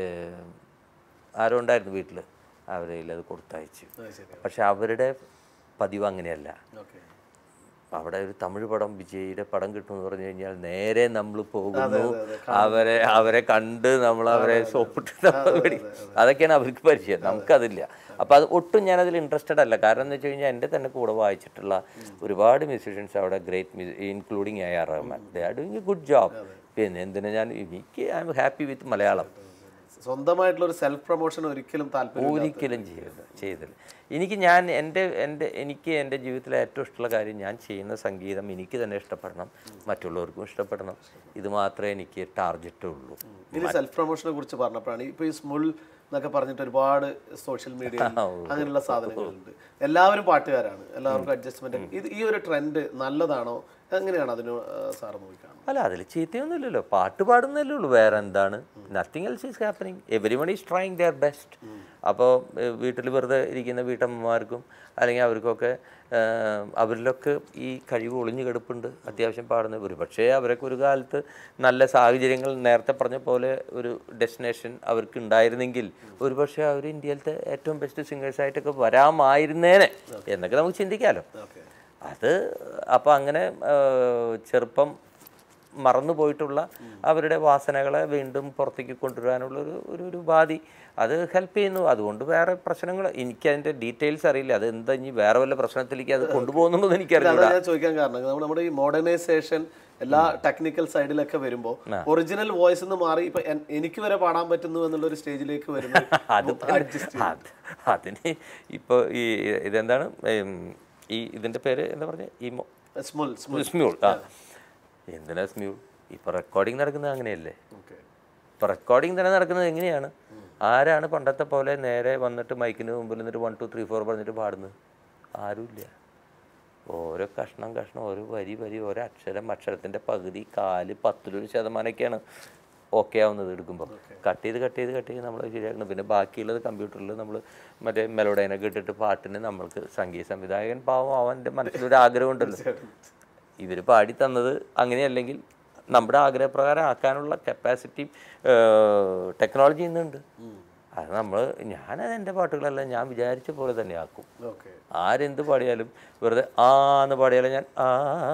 ആരോ ഉണ്ടായിരുന്നു വീട്ടിൽ അവരെ കയ്യിൽ അത് കൊടുത്തയച്ചു അത് ശരി പക്ഷെ അവരുടെ പതിവ് അങ്ങനെയല്ല ഓക്കെ അവിടെ ഒരു തമിഴ് പടം വിജയിയുടെ പടം കിട്ടുമെന്ന് പറഞ്ഞു കഴിഞ്ഞാൽ നേരെ നമ്മൾ പോകുന്നു അവരെ അവരെ കണ്ട് നമ്മൾ അവരെ സോപ്പിട്ട് നമ്മൾ മേടിക്കും അതൊക്കെയാണ് അവർക്ക് പരിചയം നമുക്കതില്ല അപ്പോൾ അത് ഒട്ടും ഞാനതിൽ ഇൻട്രസ്റ്റഡ് അല്ല കാരണം എന്ന് വെച്ച് കഴിഞ്ഞാൽ എൻ്റെ തന്നെ കൂടെ വായിച്ചിട്ടുള്ള ഒരുപാട് മ്യൂസീഷ്യൻസ് അവിടെ great including A R Rahman they are doing a good job പിന്നെ എന്തിനാ ഞാൻ എനിക്ക് I am happy with Malayalam സ്വന്തമായിട്ടുള്ള ഒരു സെൽഫ് പ്രൊമോഷൻ ഒരിക്കലും താല്പര്യം ഒരിക്കലും ചെയ്യില്ല ചെയ്തില്ല എനിക്ക് ഞാൻ എൻ്റെ എൻ്റെ എനിക്ക് എൻ്റെ ജീവിതത്തിലെ ഏറ്റവും ഇഷ്ടമുള്ള കാര്യം ഞാൻ ചെയ്യുന്ന സംഗീതം എനിക്ക് തന്നെ ഇഷ്ടപ്പെടണം മറ്റുള്ളവർക്കും ഇഷ്ടപ്പെടണം ഇത് മാത്രമേ എനിക്ക് ടാർഗറ്റ് ഉള്ളൂ ഇനി സെൽഫ് പ്രൊമോഷനെ കുറിച്ച് പറഞ്ഞപ്പോഴാണ് ഇപ്പൊ ഈ സ്മുൾ എന്നൊക്കെ പറഞ്ഞിട്ട് ഒരുപാട് സോഷ്യൽ മീഡിയ അങ്ങനെയുള്ള സാധനങ്ങളുണ്ട് എല്ലാവരും പാട്ടുകാരാണ് എല്ലാവർക്കും അഡ്ജസ്റ്റ്മെന്റ് ഇത് ഈ ഒരു ട്രെൻഡ് നല്ലതാണോ എങ്ങനെയാണ് അതിന് സാറ് നോക്കിക്കാണുന്നത് അല്ല അതിൽ ചീത്തയൊന്നുമില്ലല്ലോ പാട്ട് പാടുന്നല്ലേ ഉള്ളൂ വേറെ എന്താണ് nothing else is happening everyone is trying their best അപ്പോൾ വീട്ടിൽ വെറുതെ ഇരിക്കുന്ന വീട്ടമ്മമാർക്കും അല്ലെങ്കിൽ അവർക്കൊക്കെ ഏഹ്, അവരിലൊക്കെ ഈ കഴിവ് ഒളിഞ്ഞു കിടപ്പുണ്ട് അത്യാവശ്യം പാടുന്ന ഒരു പക്ഷേ അവരൊക്കെ ഒരു കാലത്ത് നല്ല സാഹചര്യങ്ങൾ നേരത്തെ പറഞ്ഞ പോലെ ഒരു ഡെസ്റ്റിനേഷൻ അവർക്ക് ഉണ്ടായിരുന്നെങ്കിൽ ഒരു പക്ഷേ അവർ ഇന്ത്യയിലത്തെ ഏറ്റവും ബെസ്റ്റ് സിംഗേഴ്സായിട്ടൊക്കെ വരാമായിരുന്നേനെ എന്നൊക്കെ നമുക്ക് ചിന്തിക്കാമല്ലോ ഓക്കെ അത് അപ്പോൾ അങ്ങനെ ആ, ചെറുപ്പം മറന്നു പോയിട്ടുള്ള അവരുടെ വാസനകളെ വീണ്ടും പുറത്തേക്ക് കൊണ്ടുവരാനുള്ള ഒരു ഒരു ഒരു ഉപാധി അത് ഹെൽപ്പ് ചെയ്യുന്നു അതുകൊണ്ട് വേറെ പ്രശ്നങ്ങൾ എനിക്ക് അതിൻ്റെ ഡീറ്റെയിൽസ് അറിയില്ല അത് എന്താ ഇനി വേറെ വല്ല പ്രശ്നത്തിലേക്ക് അത് കൊണ്ടുപോകുന്നുണ്ടെന്ന് എനിക്കറിയില്ല അതാണ് ഞാൻ ചോദിക്കാൻ കാരണം നമ്മൾ നമ്മുടെ ഈ മോഡേണൈസേഷൻ എല്ലാ ടെക്നിക്കൽ സൈഡിലൊക്കെ വരുമ്പോൾ ഒറിജിനൽ വോയിസ് എന്ന് മാറി ഇപ്പൊ എൻ- എനിക്ക് വരെ പാടാൻ പറ്റുന്നു എന്നുള്ള ഒരു സ്റ്റേജിലേക്ക് വരുന്നു അത് അത് അതിന് ഇപ്പോൾ ഈ ഇതെന്താണ് ഉം, ഈ ഇതിൻ്റെ പേര് എന്താ പറഞ്ഞ ഈ മോ സ്മുൾ സ്മുൾ സ്മ്യൂൾ ആ എന്തിനാ സ്മ്യൂൾ ഇപ്പോൾ റെക്കോർഡിങ് നടക്കുന്നത് അങ്ങനെയല്ലേ ഓക്കെ ഇപ്പോൾ റെക്കോർഡിംഗ് തന്നെ നടക്കുന്നത് എങ്ങനെയാണ് ആരാണ് പണ്ടത്തെ പോലെ നേരെ വന്നിട്ട് മൈക്കിന് മുമ്പിൽ നിന്നിട്ട് വൺ ടു ത്രീ ഫോർ പറഞ്ഞിട്ട് പാടുന്നത് ആരുമില്ല ഓരോ കഷ്ണം കഷ്ണം ഓരോ വരി വരി ഓരോ അക്ഷരം അക്ഷരത്തിൻ്റെ പകുതി കാല് പത്തിലൊരു ശതമാനമൊക്കെയാണ് ഓക്കെ ആവുന്നത് എടുക്കുമ്പോൾ കട്ട് ചെയ്ത് കട്ട് ചെയ്ത് കട്ട് ചെയ്ത് നമ്മൾ ശരിയാക്കണം പിന്നെ ബാക്കിയുള്ളത് കമ്പ്യൂട്ടറിൽ നമ്മൾ മറ്റേ മെലോഡൈനൊക്കെ ഇട്ടിട്ട് പാട്ടിന് നമ്മൾക്ക് സംഗീത സംവിധായകൻ പാവം അവൻ്റെ മനസ്സിലൊരു ആഗ്രഹമുണ്ടല്ലോ ഇവർ പാടി തന്നത് അങ്ങനെയല്ലെങ്കിൽ നമ്മുടെ ആഗ്രഹപ്രകാരം ആക്കാനുള്ള കപ്പാസിറ്റി ടെക്നോളജി ഇന്നുണ്ട് അത് നമ്മൾ ഞാനത് എൻ്റെ പാട്ടുകളെല്ലാം ഞാൻ വിചാരിച്ച പോലെ തന്നെ ആക്കും ഓക്കെ ആരെന്ത് പാടിയാലും വെറുതെ ആ എന്ന് പാടിയാലും ഞാൻ ആ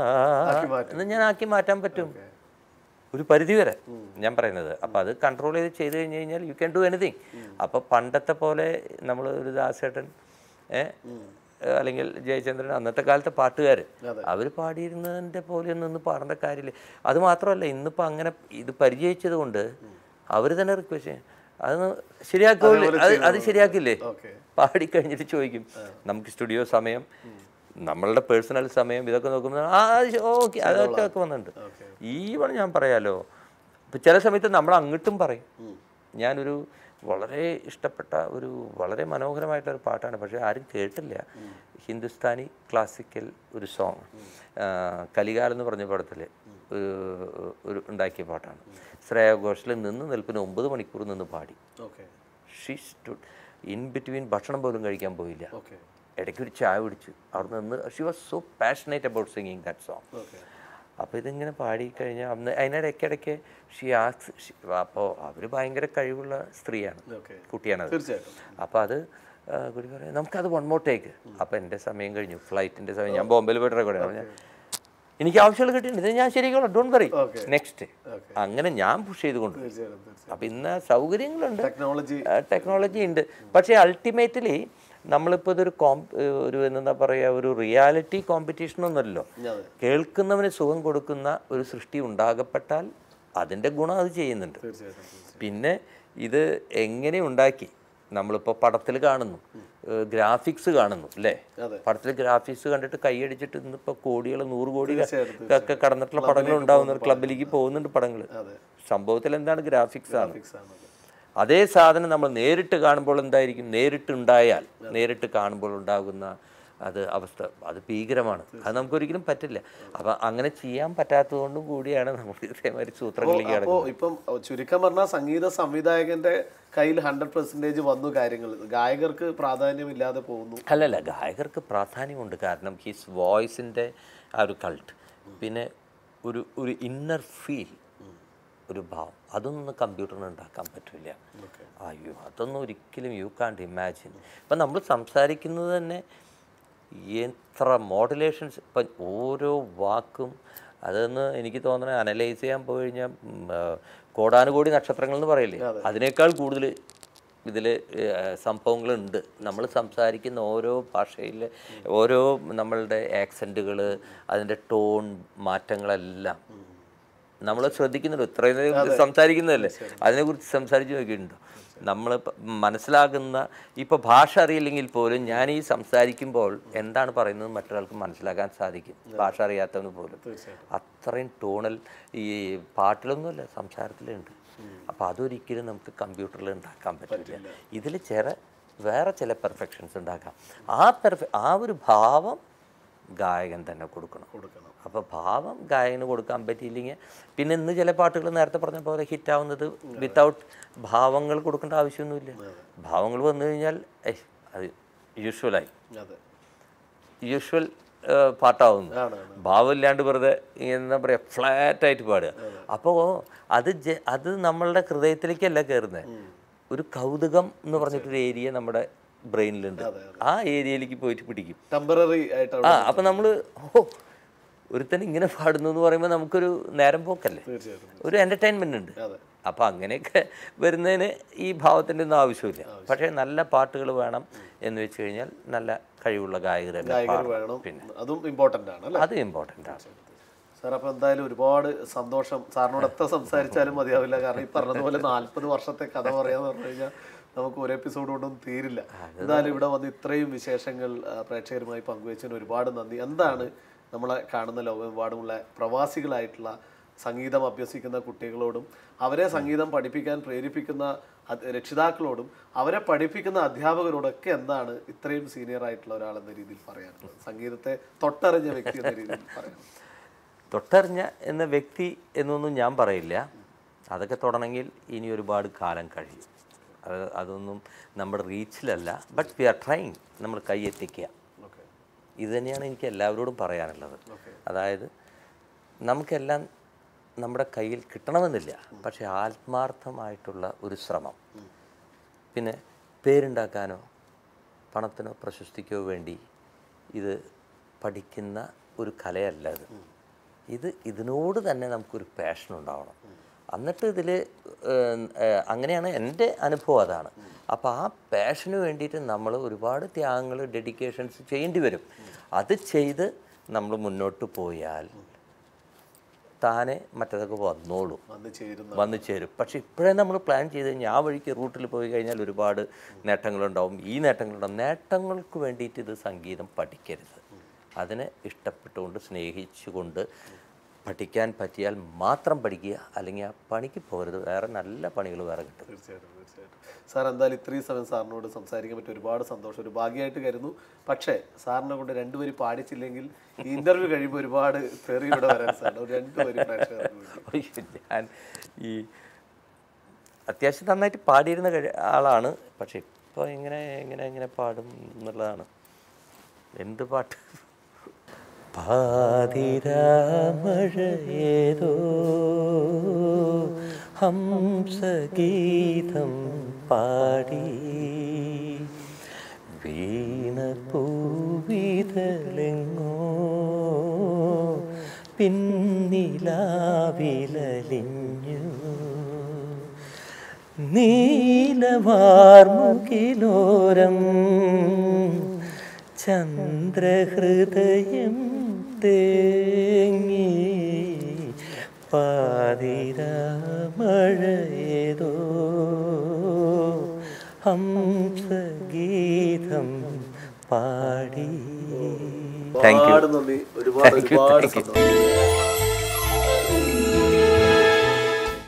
എന്ന് ഞാൻ ആക്കി മാറ്റാൻ പറ്റും ഒരു പരിധി വരെ ഞാൻ പറയുന്നത് അപ്പം അത് കൺട്രോൾ ചെയ്ത് ചെയ്ത് കഴിഞ്ഞ് കഴിഞ്ഞാൽ യു ക്യാൻ ഡു എനിത്തിങ് അപ്പോൾ പണ്ടത്തെ പോലെ നമ്മൾ ഒരു ദാസേട്ടൻ ഏ, അല്ലെങ്കിൽ ജയചന്ദ്രൻ അന്നത്തെ കാലത്തെ പാട്ടുകാർ അവർ പാടിയിരുന്നതിൻ്റെ പോലെ ഒന്നും ഇന്ന് പാടേണ്ട കാര്യമില്ല അത് മാത്രമല്ല ഇന്നിപ്പോൾ അങ്ങനെ ഇത് പരിചയിച്ചത് കൊണ്ട് അവർ തന്നെ റിക്വസ്റ്റ് ചെയ്യും അത് ശരിയാക്കില്ലേ അത് അത് ശരിയാക്കില്ലേ ഓക്കെ പാടിക്കഴിഞ്ഞിട്ട് ചോദിക്കും നമുക്ക് സ്റ്റുഡിയോ സമയം നമ്മളുടെ പേഴ്സണൽ സമയം ഇതൊക്കെ നോക്കുമ്പോൾ ആ ഓക്കെ അതൊക്കെ ഒക്കെ വന്നിട്ടുണ്ട് ഈ വൺ ഞാൻ പറയാലോ ഇപ്പം ചില സമയത്ത് നമ്മൾ അങ്ങോട്ടും പറയും ഞാനൊരു വളരെ ഇഷ്ടപ്പെട്ട ഒരു വളരെ മനോഹരമായിട്ടുള്ള ഒരു പാട്ടാണ് പക്ഷേ ആരും കേട്ടില്ല ഹിന്ദുസ്ഥാനി ക്ലാസിക്കൽ ഒരു സോങ് കലികാലം എന്ന് പറഞ്ഞ പടത്തിൽ ഒരു ഒരു ഉണ്ടാക്കിയ പാട്ടാണ് ശ്രേയ ഘോഷിൽ നിന്ന് നിൽപ്പിന് ഒമ്പത് മണിക്കൂർ നിന്ന് പാടി okay she stood in between ഭക്ഷണം പോലും കഴിക്കാൻ പോയില്ല ഓക്കെ ഇടയ്ക്ക് ഒരു ചായ കുടിച്ചു അവിടെ നിന്ന് she was so passionate about singing that song okay അപ്പോൾ ഇതിങ്ങനെ പാടി കഴിഞ്ഞാൽ അന്ന് അതിനിടയ്ക്കിടയ്ക്ക് ഷി ആക്സ് അപ്പോൾ അവർ ഭയങ്കര കഴിവുള്ള സ്ത്രീയാണ് ഓക്കെ കുട്ടിയാണത് തീർച്ചയായിട്ടും അപ്പോൾ അത് ആ, കുട്ടി പറയാം നമുക്കത് വൺ മോർ ടേക്ക് അപ്പോൾ എൻ്റെ സമയം കഴിഞ്ഞു ഫ്ലൈറ്റിൻ്റെ സമയം ഞാൻ ബോംബെയിൽ പോയിട്ട് റെക്കോർഡ് ഞാൻ എനിക്ക് ആവശ്യമുള്ള കിട്ടിയിട്ടുണ്ട് ഇത് ഞാൻ ശരിയാക്കണം ഡോണ്ട് വറി Okay. നെക്സ്റ്റ് അങ്ങനെ ഞാൻ പുഷ് ചെയ്ത് കൊണ്ടു തീർച്ചയായിട്ടും തീർച്ചയായിട്ടും അപ്പം ഇന്ന് സൗകര്യങ്ങളുണ്ട് ടെക്നോളജി ടെക്നോളജി ഉണ്ട് പക്ഷേ അൾട്ടിമേറ്റ്ലി നമ്മളിപ്പോൾ ഇതൊരു കോം ഒരു എന്താ പറയുക ഒരു റിയാലിറ്റി കോമ്പറ്റീഷൻ ഒന്നുമല്ലോ അതെ കേൾക്കുന്നവന് സുഖം കൊടുക്കുന്ന ഒരു സൃഷ്ടി ഉണ്ടാകപ്പെട്ടാൽ അതിൻ്റെ ഗുണം അത് ചെയ്യുന്നുണ്ട് തീർച്ചയായിട്ടും തീർച്ചയായിട്ടും. പിന്നെ ഇത് എങ്ങനെ ഉണ്ടാക്കി നമ്മളിപ്പോൾ പടത്തിൽ കാണുന്നു ഗ്രാഫിക്സ് കാണുന്നു അല്ലേ അതെ. പടത്തിൽ ഗ്രാഫിക്സ് കണ്ടിട്ട് കൈയടിച്ചിട്ട് ഇന്നിപ്പോൾ കോടികൾ നൂറ് കോടി തീർച്ചയായിട്ടും, ഒക്കെ കടന്നിട്ടുള്ള പടങ്ങൾ ഉണ്ടാവുന്നുണ്ട് ക്ലബിലേക്ക് പോകുന്നുണ്ട് പടങ്ങൾ അതെ സംഭവത്തിൽ എന്താണ് ഗ്രാഫിക്സ് ആണ് ഫിക്സ് ആണത് അതേ സാധനം നമ്മൾ നേരിട്ട് കാണുമ്പോൾ എന്തായിരിക്കും നേരിട്ടുണ്ടായാൽ നേരിട്ട് കാണുമ്പോൾ ഉണ്ടാകുന്ന അത് അവസ്ഥ അത് ഭീകരമാണ് അത് നമുക്കൊരിക്കലും പറ്റില്ല അപ്പം അങ്ങനെ ചെയ്യാൻ പറ്റാത്തതുകൊണ്ടും കൂടിയാണ് നമ്മൾ ഇതേമാതിരി സൂത്രങ്ങളിലേക്ക് അപ്പോ ഇപ്പം ചുരുക്കം പറഞ്ഞാൽ സംഗീത സംവിധായകന്റെ കയ്യിൽ ഹൺഡ്രഡ് പെർസെന്റേജ് വന്നു കാര്യങ്ങൾ ഗായകർക്ക് പ്രാധാന്യമില്ലാതെ പോകുന്നു അല്ലല്ല ഗായകർക്ക് പ്രാധാന്യമുണ്ട് കാരണം ഹിസ് വോയിസിൻ്റെ ആ ഒരു കൾട്ട് പിന്നെ ഒരു ഒരു ഇന്നർ ഫീൽ ഒരു ഭാവം അതൊന്നും കമ്പ്യൂട്ടറിന് ഉണ്ടാക്കാൻ പറ്റില്ല ഓക്കെ അയ്യോ അതൊന്നും ഒരിക്കലും യു കാണ്ട് ഇമാജിൻ ഇപ്പം നമ്മൾ സംസാരിക്കുന്നത് തന്നെ എത്ര മോഡുലേഷൻസ് ഇപ്പം ഓരോ വാക്കും അതൊന്ന് എനിക്ക് തോന്നണേ അനലൈസ് ചെയ്യാൻ പോയി കഴിഞ്ഞാൽ ഉം, ആ, കോടാനുകോടി നക്ഷത്രങ്ങൾ എന്ന് പറയില്ലേ അതിനേക്കാൾ കൂടുതൽ ഇതിൽ സംഭവങ്ങളുണ്ട് നമ്മൾ സംസാരിക്കുന്ന ഓരോ ഭാഷയിലെ ഓരോ നമ്മളുടെ ആക്സെൻറ്റുകൾ അതിൻ്റെ ടോൺ മാറ്റങ്ങളെല്ലാം നമ്മൾ ശ്രദ്ധിക്കുന്നുണ്ട് ഇത്രയും നേരം സംസാരിക്കുന്നതല്ലേ അതിനെക്കുറിച്ച് സംസാരിച്ച് നോക്കിയിട്ടുണ്ടോ നമ്മൾ മനസ്സിലാകുന്ന ഇപ്പോൾ ഭാഷ അറിയില്ലെങ്കിൽ പോലും ഞാൻ ഈ സംസാരിക്കുമ്പോൾ എന്താണ് പറയുന്നത് മറ്റൊരാൾക്ക് മനസ്സിലാക്കാൻ സാധിക്കും ഭാഷ അറിയാത്തവന് പോലും തീർച്ചയായിട്ടും അത്രയും ടോണൽ ഈ പാട്ടിലൊന്നുമല്ല സംസാരത്തിലുണ്ട് അപ്പോൾ അതൊരിക്കലും നമുക്ക് കമ്പ്യൂട്ടറിൽ ഉണ്ടാക്കാൻ പറ്റില്ല ഇതിൽ ചില വേറെ ചില പെർഫെക്ഷൻസ് ഉണ്ടാക്കാം ആ പെർഫെ ആ ഒരു ഭാവം ഗായകൻ തന്നെ കൊടുക്കണം കൊടുക്കണം അപ്പോൾ ഭാവം ഗായകന് കൊടുക്കാൻ പറ്റിയില്ലെങ്കിൽ പിന്നെ ഇന്ന് ചില പാട്ടുകൾ നേരത്തെ പറഞ്ഞ പോലെ ഹിറ്റാവുന്നത് വിത്തൗട്ട് ഭാവങ്ങൾ കൊടുക്കേണ്ട ആവശ്യമൊന്നുമില്ല ഭാവങ്ങൾ വന്നു കഴിഞ്ഞാൽ ഏയ് അത് യൂഷ്വലായി അതെ യൂഷ്വൽ പാട്ടാവുന്നു ആണ് ആണ് ഭാവമില്ലാണ്ട് വെറുതെ എന്താ പറയുക ഫ്ലാറ്റായിട്ട് പാടുക അപ്പോൾ അത് ജ- അത് നമ്മളുടെ ഹൃദയത്തിലേക്കല്ല കയറുന്നത് ഒരു കൗതുകം എന്ന് പറഞ്ഞിട്ടൊരു ഏരിയ നമ്മുടെ ബ്രെയിനിലുണ്ട് ആ ഏരിയയിലേക്ക് പോയിട്ട് പിടിക്കും ടെമ്പററി ആയിട്ട് ആ അപ്പം നമ്മൾ ഓ ഒരുത്തൻ ഇങ്ങനെ പാടുന്നു എന്ന് പറയുമ്പോൾ നമുക്കൊരു നേരം പോക്കല്ലേ തീർച്ചയായിട്ടും ഒരു എൻ്റർടൈൻമെൻ്റ് ഉണ്ട് അതെ അപ്പോൾ അങ്ങനെയൊക്കെ വരുന്നതിന് ഈ ഭാവത്തിൻ്റെ ഒന്നും ആവശ്യമില്ല പക്ഷേ നല്ല പാട്ടുകൾ വേണം എന്ന് വെച്ച് കഴിഞ്ഞാൽ നല്ല കഴിവുള്ള ഗായകർ തന്നെ ഗായകർ പാടണം. വേണം അതും ഇമ്പോർട്ടന്റ് ആണ് അല്ലേ അത് ഇമ്പോർട്ടൻ്റ് ആണ് സാർ അപ്പോൾ എന്തായാലും ഒരുപാട് സന്തോഷം സാറിനോട് എത്ര സംസാരിച്ചാലും മതിയാവില്ല കാരണം ഈ പറഞ്ഞതുപോലെ നാല്പത് വർഷത്തെ കഥ പറയാന്ന് പറഞ്ഞു കഴിഞ്ഞാൽ നമുക്ക് ഒരു എപ്പിസോഡ് കൊണ്ടൊന്നും തീരില്ല എന്തായാലും ഇവിടെ വന്ന് ഇത്രയും വിശേഷങ്ങൾ ആ, പ്രേക്ഷകരുമായി പങ്കുവച്ചതിന് ഒരുപാട് നന്ദി എന്താണ് നമ്മളെ കാണുന്ന ലോകമെമ്പാടുമുള്ള പ്രവാസികളായിട്ടുള്ള സംഗീതം അഭ്യസിക്കുന്ന കുട്ടികളോടും അവരെ സംഗീതം പഠിപ്പിക്കാൻ പ്രേരിപ്പിക്കുന്ന അത് രക്ഷിതാക്കളോടും അവരെ പഠിപ്പിക്കുന്ന അധ്യാപകരോടൊക്കെ എന്താണ് ഇത്രയും സീനിയർ ആയിട്ടുള്ള ഒരാളെന്ന രീതിയിൽ പറയാനുള്ളത് സംഗീതത്തെ തൊട്ടറിഞ്ഞ വ്യക്തി എന്ന രീതിയിൽ പറയാനുള്ളത് തൊട്ടറിഞ്ഞ എന്ന വ്യക്തി എന്നൊന്നും ഞാൻ പറയില്ല അതൊക്കെ തുടങ്ങണമെങ്കിൽ ഇനി ഒരുപാട് കാലം കഴിയും അത് അതൊന്നും നമ്മുടെ റീച്ചിലല്ല ബട്ട് വി ആർ ട്രൈങ് നമ്മൾ കൈയെത്തിക്കുക ഓക്കെ ഇത് തന്നെയാണ് എനിക്ക് എല്ലാവരോടും പറയാനുള്ളത് ഓക്കെ അതായത് നമുക്കെല്ലാം നമ്മുടെ കയ്യിൽ കിട്ടണമെന്നില്ല പക്ഷേ ആത്മാർത്ഥമായിട്ടുള്ള ഒരു ശ്രമം പിന്നെ പേരുണ്ടാക്കാനോ പണത്തിനോ പ്രശസ്തിക്കോ വേണ്ടി ഇത് പഠിക്കുന്ന ഒരു കലയല്ല ഇത് ഇത് ഇതിനോട് തന്നെ നമുക്കൊരു പാഷൻ ഉണ്ടാവണം എന്നിട്ട് ഇതിൽ അങ്ങനെയാണ് എൻ്റെ അനുഭവം അതാണ് അപ്പോൾ ആ പാഷന് വേണ്ടിയിട്ട് നമ്മൾ ഒരുപാട് ത്യാഗങ്ങൾ ഡെഡിക്കേഷൻസ് ചെയ്യേണ്ടി വരും അത് ചെയ്ത് നമ്മൾ മുന്നോട്ട് പോയാൽ താനെ മറ്റതൊക്കെ വന്നോളും വന്ന് ചേരുന്ന വന്നു ചേരും പക്ഷെ ഇപ്പോഴേ നമ്മൾ പ്ലാൻ ചെയ്ത് കഴിഞ്ഞാൽ ആ വഴിക്ക് റൂട്ടിൽ പോയി കഴിഞ്ഞാൽ ഒരുപാട് നേട്ടങ്ങളുണ്ടാവും ഈ നേട്ടങ്ങളുണ്ടാവും നേട്ടങ്ങൾക്ക് വേണ്ടിയിട്ട് ഇത് സംഗീതം പഠിക്കരുത് അതിനെ ഇഷ്ടപ്പെട്ടുകൊണ്ട് സ്നേഹിച്ചുകൊണ്ട് പഠിക്കാൻ പറ്റിയാൽ മാത്രം പഠിക്കുക അല്ലെങ്കിൽ ആ പണിക്ക് പോകരുത് വേറെ നല്ല പണികൾ വേറെ കിട്ടും തീർച്ചയായിട്ടും തീർച്ചയായിട്ടും സാർ എന്തായാലും ഇത്രയും സമയം സാറിനോട് സംസാരിക്കാൻ പറ്റി ഒരുപാട് സന്തോഷം ഒരു ഭാഗ്യമായിട്ട് കരുതുന്നു പക്ഷേ സാറിനെ കൊണ്ട് രണ്ടുപേരും പാടിച്ചില്ലെങ്കിൽ ഈ ഇന്റർവ്യൂ കഴിയുമ്പോൾ ഒരുപാട് തെറി ഇവിടെ വരാൻ സാറിന് ഒരു രണ്ടുപേരും പ്രേക്ഷകർക്ക് വേണ്ടി. അയ്യോ, ഞാൻ ഈ അത്യാവശ്യം നന്നായിട്ട് പാടിയിരുന്ന കഴി- ആളാണ് പക്ഷെ ഇപ്പോൾ ഇങ്ങനെ എങ്ങനെ എങ്ങനെ പാടും എന്നുള്ളതാണ് എന്ത് പാട്ട് പാതിരാമഴയേതോ ഹംസഗീതം പാടി വീണ പൂവിതലെങ്ങോ പിന്നിലാവിലലിഞ്ഞു നീലവാർമുകിലോരം ചന്ദ്രഹൃദയം തേങ്ങി പാതിരാമഴയേതോ ഹംസഗീതം പാടി താങ്ക് യു ഒരുപാട് നന്ദി ഒരുപാട് ഒരുപാട് സന്തോഷം